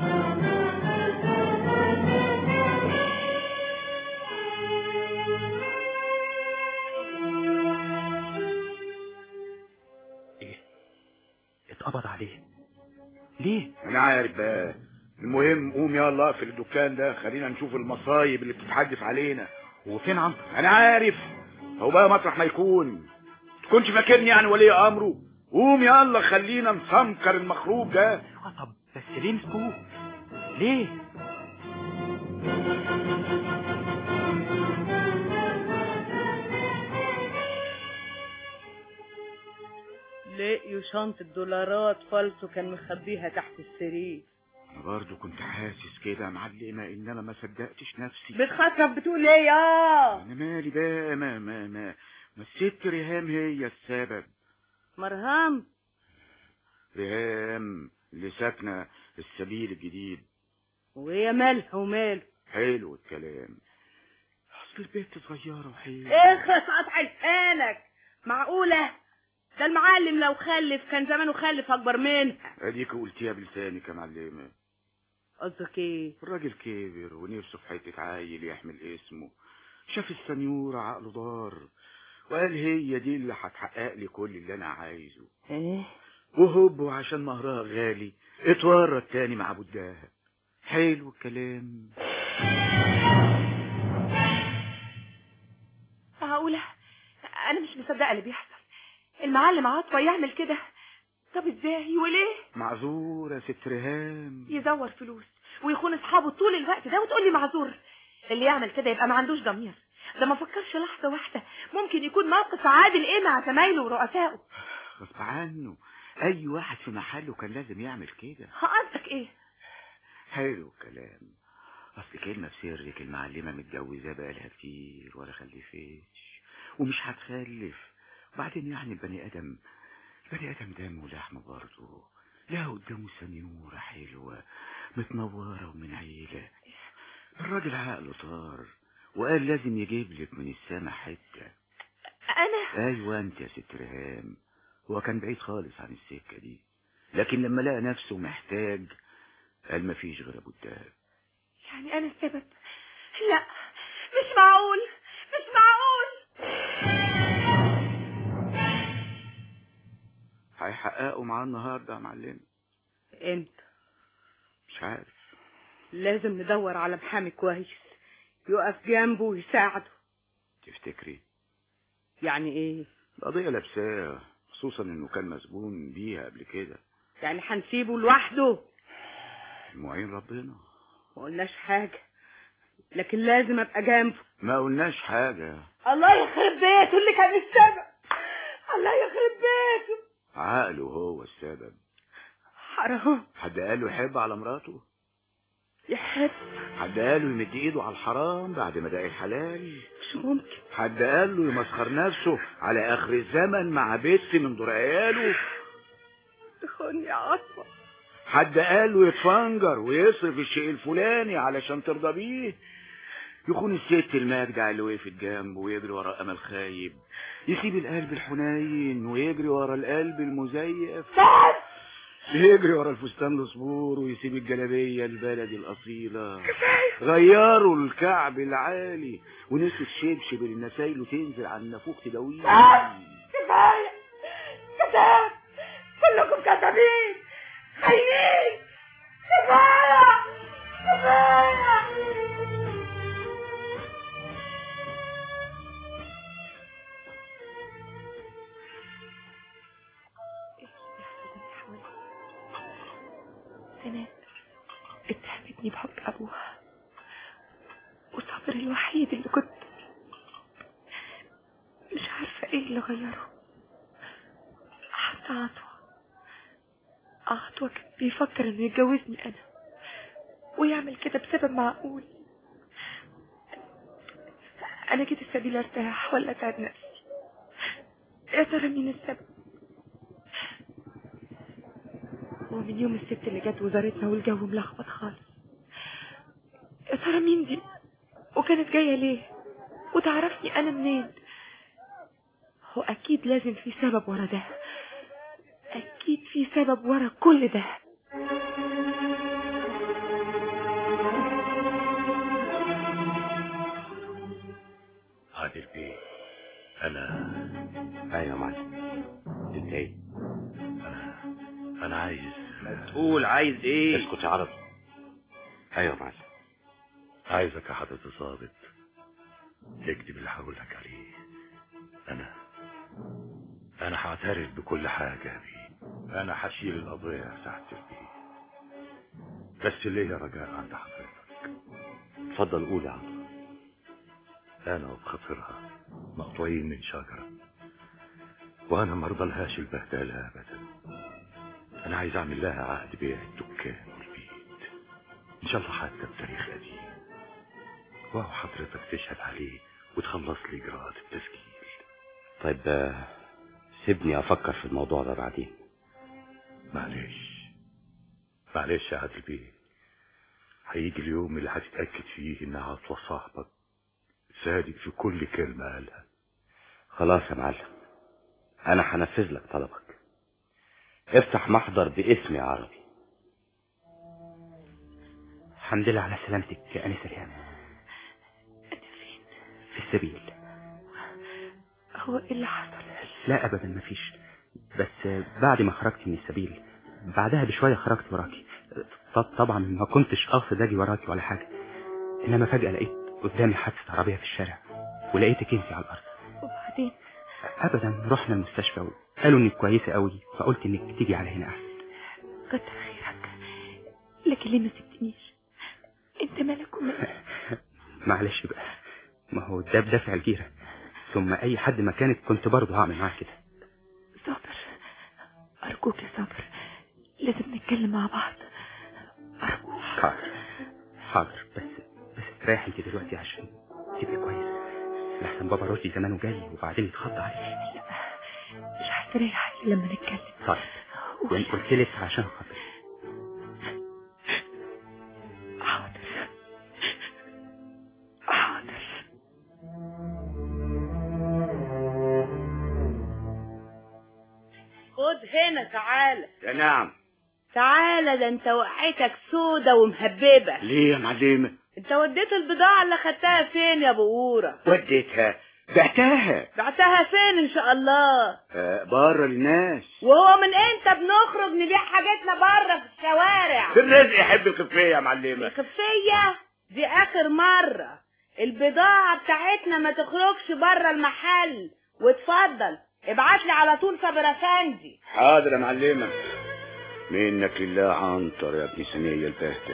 اتقبض عليه ليه انا عارف بقى المهم قوم يلا اقفل الدكان ده خلينا نشوف المصايب اللي بتتحدف علينا وفين عنتر انا عارف هو بقى مطرح ما يكون تكونش فاكرني يعني ولي امره قوم يلا خلينا نسمكر المخروب ده طب بس ليه مسكوه ليه لقيوا شنطة دولارات فالصو كان مخبيها تحت السرير انا برضه كنت حاسس كده يا معلمه ان انا ما صدقتش نفسي بتخطف بتقول ايه يا انا مالي بقى ما ما ما ما الست ريهام هي السبب مرهام ريهام اللي ساكنة السبيل الجديد وهي مالها وماله حلو الكلام اصل البنت صغيرة وحلوة اخرس قطع لسانك معقولة ده المعلم لو خلف كان زمانه خلف اكبر منها اديك قلتيها بلسانك يا معلمة قصدك ايه الراجل كبر ونفسه في حتة عيل يحمل اسمه شاف السنيورة عقله دار وقال هي دي اللي هتحقق لي كل اللي انا عايزه ايه وهوب وعشان مهرها غالي اتورط تاني مع ابو الدهب حلو الكلام معقولة أنا مش مصدقة اللي بيحصل المعلم عاطفة يعمل كده طب ازاي وليه معذورة يا ست ريهام يزور فلوس ويخون اصحابه طول الوقت ده وتقول لي معذور اللي يعمل كده يبقى ما عندوش ضمير ده ما فكرش لحظة واحدة ممكن يكون موقف عادل ايه مع زمايله ورؤسائه غصب عنه اي واحد في محله كان لازم يعمل كده قصدك ايه حلو الكلام اصل كلمة في سرك المعلمة متجوزة بقالها كتير ولا خلفتش ومش هتخلف وبعدين يعني البني ادم البني ادم دم ولحم برضه لا قدامه سنيورة حلوة متنورة ومن عيلة الراجل عقله طار وقال لازم يجيب لك من السما حتة انا ايوه انت يا ست ريهام هو كان بعيد خالص عن السكة دي لكن لما لقى نفسه محتاج قال مفيش غير ابو الدهب يعني انا السبب لا مش معقول مش معقول هيحققوا معاه النهارده يا معلم امتى مش عارف لازم ندور على محامي كويس يقف جنبه ويساعده تفتكري يعني ايه القضية لابساه خصوصا انه كان مسجون بيها قبل كده يعني هنسيبه لوحده المعين ربنا ما قلناش حاجة لكن لازم ابقى جنبه ما قلناش حاجة الله يخرب بيته اللي كان السبب الله يخرب بيته عقله هو السبب حرام حد قال له يحب على مراته يحب حد قال له يمد ايده على الحرام بعد ما داق الحلال مش ممكن حد قال له يمسخر نفسه على اخر الزمن مع بنت من دور عياله تخوني يا عطوة حد قال له يتفنجر ويصرف الشيء الفلاني علشان ترضى بيه يخون الست المجدع اللي وقفت جنبه ويجري ورا امل خايب يسيب القلب الحنين ويجري ورا القلب المزيف يجري ورا الفستان الصبور ويسيب الجلابيه البلدي الاصيله غيروا الكعب العالي ونسوا الشبشب اللي نسايله تنزل على النافوخ تداويه كفاية كذاب كلكم كذابين خاينين كفاية كفاية سناء اتهمتني بحب ابوها وصبر الوحيد اللي كنت مش عارفة ايه اللي غيره حتى عطوة عطوة كان بيفكر انه يتجوزني انا ويعمل كده بسبب معقول انا جيت السبيل ارتاح ولا اتعب نفسي يا ترى مين السبب ومن يوم الست اللي جت وزارتنا والجو ملخبط خالص يا ترى مين دي وكانت جاية ليه وتعرفني انا منين هو اكيد لازم في سبب ورا ده اكيد في سبب ورا كل ده عادل بيه انا ايوه يا معلم انت ايه انا انا عايز تقول عايز ايه اسكت يا عربي ايوه يا معلم عايزك يا حضرة الظابط تكتب اللي هقول لك عليه انا انا هعترف بكل حاجة يا بيه انا هشيل القضية يا سعادة البيه بس ليه رجاء عند حضرتك اتفضل قول يا عم انا وبخاطرها مقطوعين من شجرة وانا مرضلهاش البهدلة ابدا انا عايز اعمل لها عقد بيع الدكان والبيت ان شاء الله حتى بتاريخ قديم وهو حضرتك تشهد عليه وتخلص لي اجراءات التسجيل طيب آه، سيبني افكر في الموضوع ده بعدين معلش معلش يا عادل بيه هيجي اليوم اللي هتتأكد فيه ان عطوة صاحبك صادق في كل كلمة قالها خلاص يا معلم انا هنفذ لك طلبك افتح محضر باسمي عربي الحمد لله على سلامتك يا أنسة ريهام في السبيل هو ايه اللي حصل لا أبدا مفيش بس بعد ما خرجت من السبيل بعدها بشوية خرجت وراكي ط- طبعا ما كنتش قاصد أجي وراكي ولا حاجة إنما فجأة لقيت قدامي حادثة عربية في الشارع ولقيتك انت على الأرض وبعدين أبدا رحنا المستشفى وقالوا إنك كويسة قوي فقلت إنك تيجي على هنا أحسن كتر خيرك لكن ليه ما سبتنيش انت مالك ومالي معلش بقى ما هو ده بدافع الجيرة ثم أي حد مكانك كنت برضه هعمل معاه كده صابر ارجوك يا صابر لازم نتكلم مع بعض حاضر حاضر بس بس ريح انت دلوقتي عشان تبقى كويس لحسن بابا رشدي زمانه جاي وبعدين يتخض عليك مش هستريح إلا لما نتكلم طيب يعني قلت لك عشان خاطر حاضر حاضر خد هنا تعالى يا نعم تعالى ده انت وقعتك سودة ومهببة ليه يا معلمة انت وديت البضاعة اللي خدتها فين يا بقورة وديتها بعتها بعتها فين ان شاء الله آه بره للناس وهو من امتى بنخرج نبيع حاجاتنا بره في الشوارع في الرزق يحب الخفية يا معلمة الخفية دي اخر مرة البضاعة بتاعتنا ما تخرجش بره المحل واتفضل ابعت لي على طول صابر افندي حاضر يا معلمة منك لله عنتر يا ابن سنية البهتة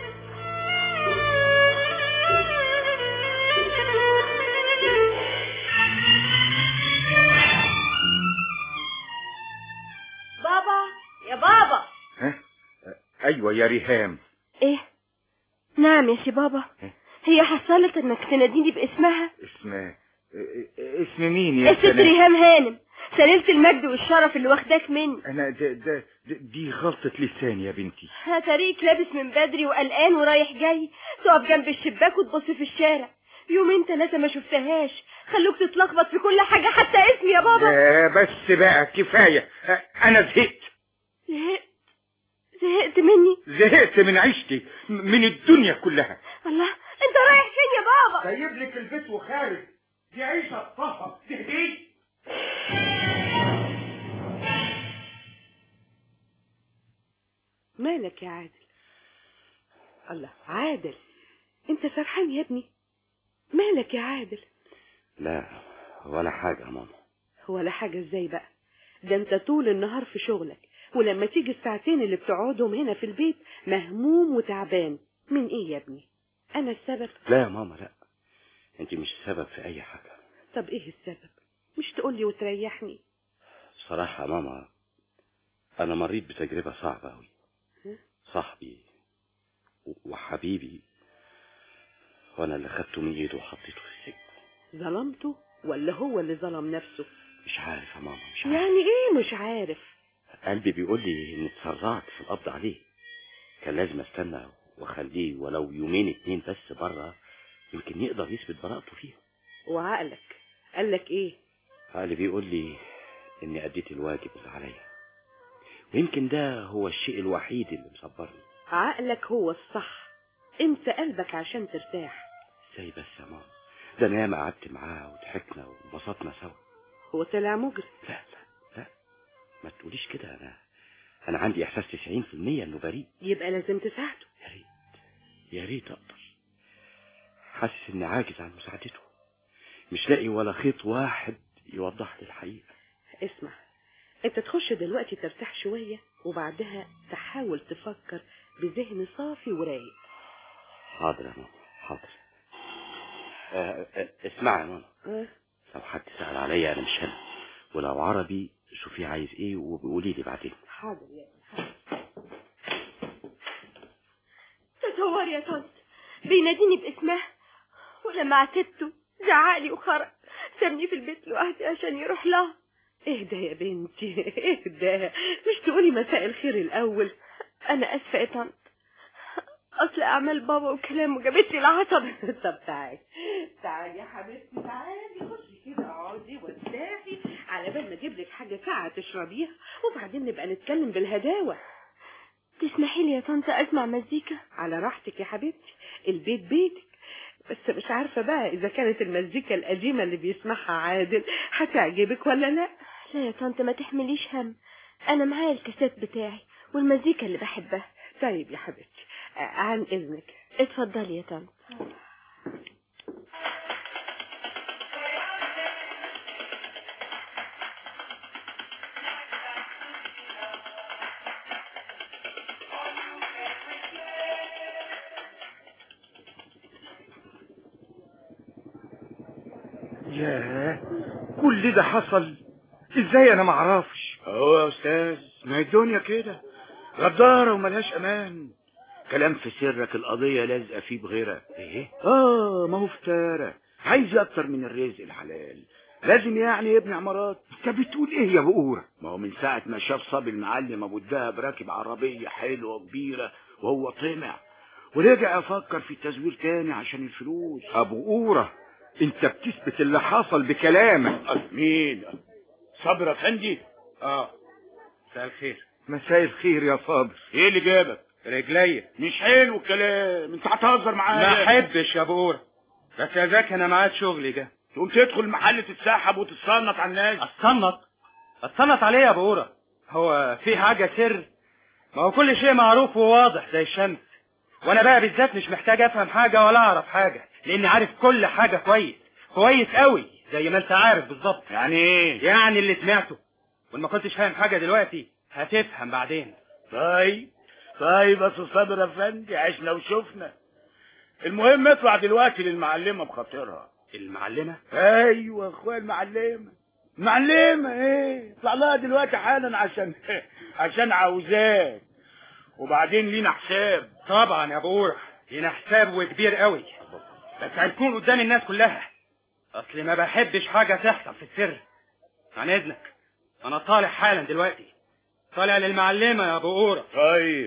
بابا يا بابا ايوه يا ريهام ايه نعم يا سي بابا هي حصلت انك تناديني باسمها اسم اسم مين يا الست سلام ريهام هانم سليلة المجد والشرف اللي واخداك مني انا ده ده ده- دي غلطة لسان يا بنتي هتاريك لابس من بدري وقلقان ورايح جاي تقف جنب الشباك وتبص في الشارع يومين ثلاثة ما شفتهاش خلوك تتلخبط في كل حاجة حتى اسمي يا بابا آه بس بقى كفاية آه، انا زهقت زهقت زهقت مني زهقت من عيشتي م- من الدنيا كلها الله انت رايح فين يا بابا سايب لك البيت وخارج دي عيشة صفا تهدي مالك يا عادل الله عادل انت سرحان يا ابني مالك يا عادل لا ولا حاجة يا ماما ولا حاجة ازاي بقى ده انت طول النهار في شغلك ولما تيجي الساعتين اللي بتقعدهم هنا في البيت مهموم وتعبان من ايه يا ابني انا السبب لا يا ماما لا انت مش السبب في اي حاجة طب ايه السبب مش تقولي وتريحني بصراحة يا ماما انا مريت بتجربة صعبة اوي ها؟ صاحبي و- وحبيبي وانا اللي خدته من ايده وحطيته في السجن ظلمته ولا هو اللي ظلم نفسه مش عارف يا ماما مش عارف يعني ايه مش عارف قلبي بيقول لي اني اتسرعت في القبض عليه كان لازم استنى واخليه ولو يومين اتنين بس بره يمكن يقدر يثبت براءته فيها وعقلك قالك ايه عقلي بيقول لي اني اديت الواجب اللي عليا ويمكن ده هو الشيء الوحيد اللي مصبرني عقلك هو الصح انت قلبك عشان ترتاح ازاي بس يا ماما ده انا ياما قعدت معاه وضحكنا وانبسطنا سوا هو طلع مجرم لا لا لا ما تقوليش كده انا انا عندي احساس 90% انه بريء يبقى لازم تساعده يا ريت اقدر حاسس اني عاجز عن مساعدته مش لاقي ولا خيط واحد يوضح لي الحقيقة اسمع انت تخش دلوقتي ترتاح شوية وبعدها تحاول تفكر بذهن صافي ورايق حاضر يا ماما حاضر آه آه اسمع يا ماما اه لو حد سأل عليا انا مش هنا ولو عربي شوفي عايز ايه وبقولي لي بعدين حاضر يا تصور يا طنط بيناديني باسمها ولما عاتبته زعقلي وخرج سابني في البيت لوحدي عشان يروح لها اهدى يا بنتي اهدى مش تقولي مساء الخير الاول انا اسفه يا طنط اصل اعمال بابا وكلامه جابت لي العصب طب تعالي تعالي يا حبيبتي تعالي خشي كده اقعدي وارتاحي على بال ما اجيب لك حاجه ساعه تشربيها وبعدين نبقى نتكلم بالهداوه تسمحي لي يا طنط اسمع مزيكا على راحتك يا حبيبتي البيت بيتك بس مش عارفه بقى اذا كانت المزيكا القديمه اللي بيسمعها عادل هتعجبك ولا لا لا يا طنط ما تحمليش هم انا معايا الكاسات بتاعي والمزيكا اللي بحبها طيب يا حبيبتي آه، عن اذنك اتفضلي يا طنط ياه كل ده حصل ازاي انا معرفش اهو يا استاذ ما هي الدنيا كده غدارة وملهاش امان كلام في سرك القضية لازقة فيه بغيرها ايه اه ما هو فتارة عايز اكتر من الرزق الحلال لازم يعني يبني عمارات انت بتقول ايه يا بقورة ما هو من ساعة ما شاف صبي المعلم ابو الدهب راكب عربية حلوة كبيرة وهو طمع ورجع افكر في التزوير تاني عشان الفلوس ابو قورة انت بتثبت اللي حصل بكلامك مين صبر افندي اه مساء الخير مساء الخير يا صابر ايه اللي جابك رجليا مش حلو الكلام انت هتهزر معايا ما احبش يا بقورة بس يا زكي انا معاد شغلي ده تقوم تدخل محل تتسحب وتتصنط على الناس اتصنط اتصنط عليه يا بقورة هو في حاجة سر ما هو كل شيء معروف وواضح زي الشمس وانا بقى بالذات مش محتاج افهم حاجة ولا اعرف حاجة لاني عارف كل حاجة كويس كويس قوي زي ما انت عارف بالظبط يعني ايه يعني اللي سمعته وان ما كنتش فاهم حاجة دلوقتي هتفهم بعدين طيب طيب بس صابر يا افندي عشنا وشفنا المهم اطلع دلوقتي للمعلمة بخاطرها المعلمة ايوه اخويا المعلمة معلمة ايه اطلع لها دلوقتي حالا عشان عشان عاوزاك وبعدين لينا حساب طبعا يا بقورة لينا حساب وكبير قوي بس هنكون قدام الناس كلها اصل ما بحبش حاجة تحصل في السر عن اذنك انا طالع حالا دلوقتي طالع للمعلمة يا بقورة طيب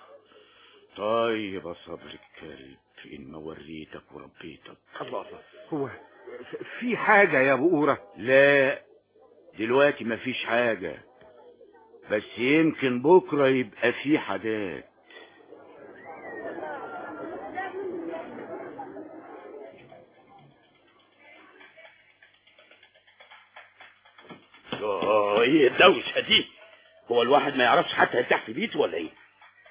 طيب يا صبر الكلب ان ما وريتك وربيتك الله هو في حاجة يا بقورة لا دلوقتي مفيش حاجة بس يمكن بكرة يبقى في حاجات اه ايه الدوشة دي هو الواحد ما يعرفش حتى يرتاح في بيته ولا ايه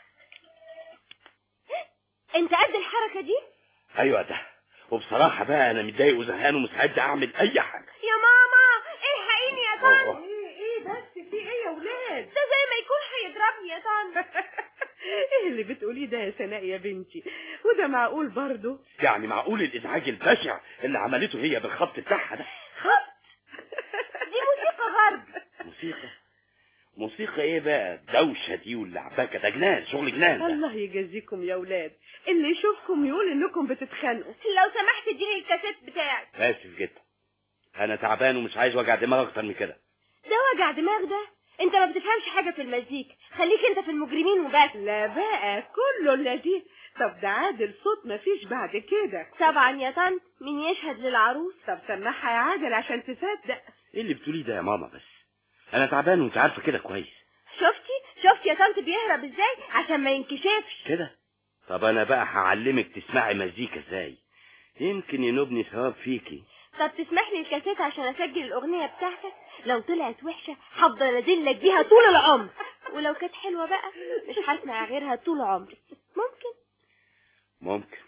انت قد الحركة دي ايوه ده وبصراحة بقى انا متضايق وزهقان ومستعد اعمل اي حاجة يا ماما الحقيني يا طنط ايه ايه بس في ايه يا ولاد ده زي ما يكون هيضربني يا طنط ايه اللي بتقوليه ده يا سناء يا بنتي وده معقول برضه يعني معقول الازعاج البشع اللي عملته هي بالخط بتاعها ده دي موسيقى غرب موسيقى موسيقى ايه بقى الدوشة دي واللعبكة ده جنان شغل جنان ده الله يجازيكم يا ولاد اللي يشوفكم يقول انكم بتتخانقوا لو سمحت اديني الكاسيت بتاعك اسف جدا انا تعبان ومش عايز وجع دماغ اكتر من كده ده وجع دماغ ده انت ما بتفهمش حاجة في المزيكا خليك انت في المجرمين وبس لا بقى كله الذي طب ده عادل صوت مفيش بعد كده طبعا يا طنط مين يشهد للعروس طب سمعها يا عادل عشان تصدق ايه اللي بتقوليه ده يا ماما بس انا تعبان وانت عارفه كده كويس شفتي شفتي يا طنط بيهرب ازاي عشان ما ينكشفش كده طب انا بقى هعلمك تسمعي مزيكا ازاي يمكن ينوبني ثواب فيكي طب تسمح لي الكاسيت عشان اسجل الاغنية بتاعتك لو طلعت وحشة هفضل ادلك بيها طول العمر ولو كانت حلوة بقى مش هسمع غيرها طول عمري ممكن ممكن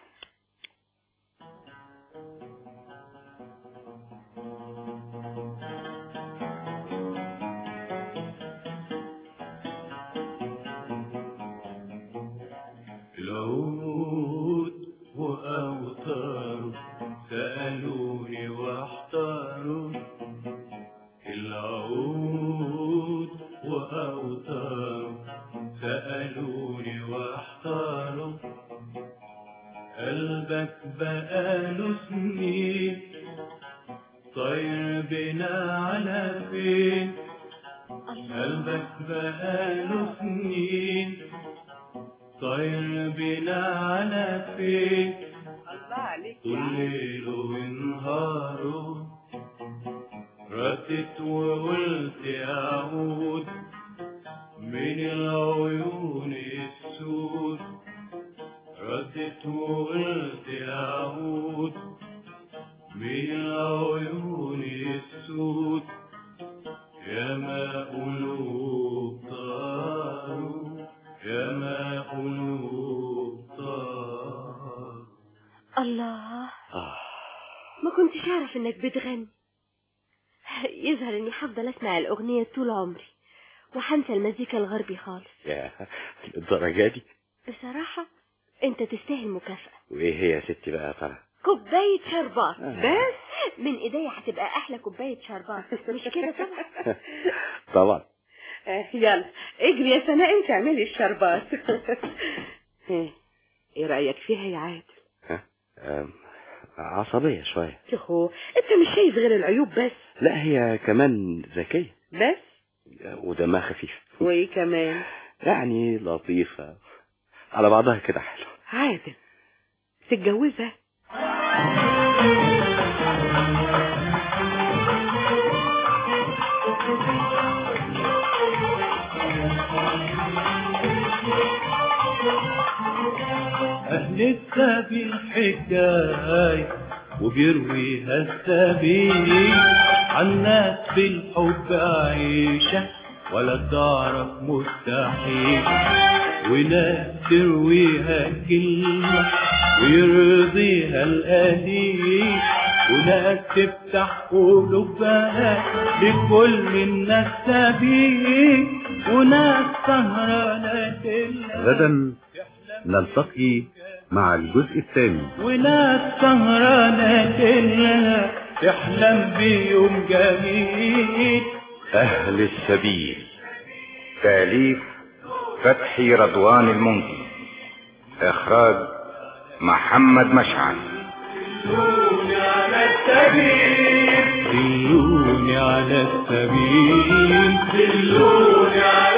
العود وأوتاره سألوني واحتاروا العود وأوتاره سألوني واحتاروا قلبك بقاله سنين طير بنا على فين قلبك بقاله سنين طير بنا على فين الله عليك طول ليله ونهاره ردت وقلت أعود من العيون السود ردت وقلت أعود من العيون السود يا ما قلوب طاروا يا ما قلوب طاروا الله ما كنتش اعرف انك بتغني يظهر اني هفضل اسمع الاغنية طول عمري وهنسى المزيكا الغربي خالص يا الدرجة دي بصراحة انت تستاهل مكافأة وايه هي يا ستي بقى يا ترى كوباية شربات آه. بس من ايديا هتبقى احلى كوباية شربات مش كده طبعا طبعا آه، يلا اجري يا سناء انت اعملي الشربات ايه ايه رأيك فيها يا عادل أم، عصبية شوية يهو انت مش شايف غير العيوب بس لا هي كمان ذكية بس ودمها خفيف وايه كمان يعني لطيفة على بعضها كده حلو عادل تتجوزها أهل السبيل حكاية وبيرويها السبيل عن ناس بالحب عيشة ولا تعرف مستحيل وناس ترويها كلمة ويرضيها القليل وناس تفتح قلوبها لكل الناس سبيل وناس سهرانة غدا نلتقي مع الجزء الثاني وناس سهرانة كلها تحلم بيوم جميل أهل السبيل تأليف فتحي رضوان المنجي إخراج محمد مشعل دلوني على السبيل دلوني على السبيل دلوني على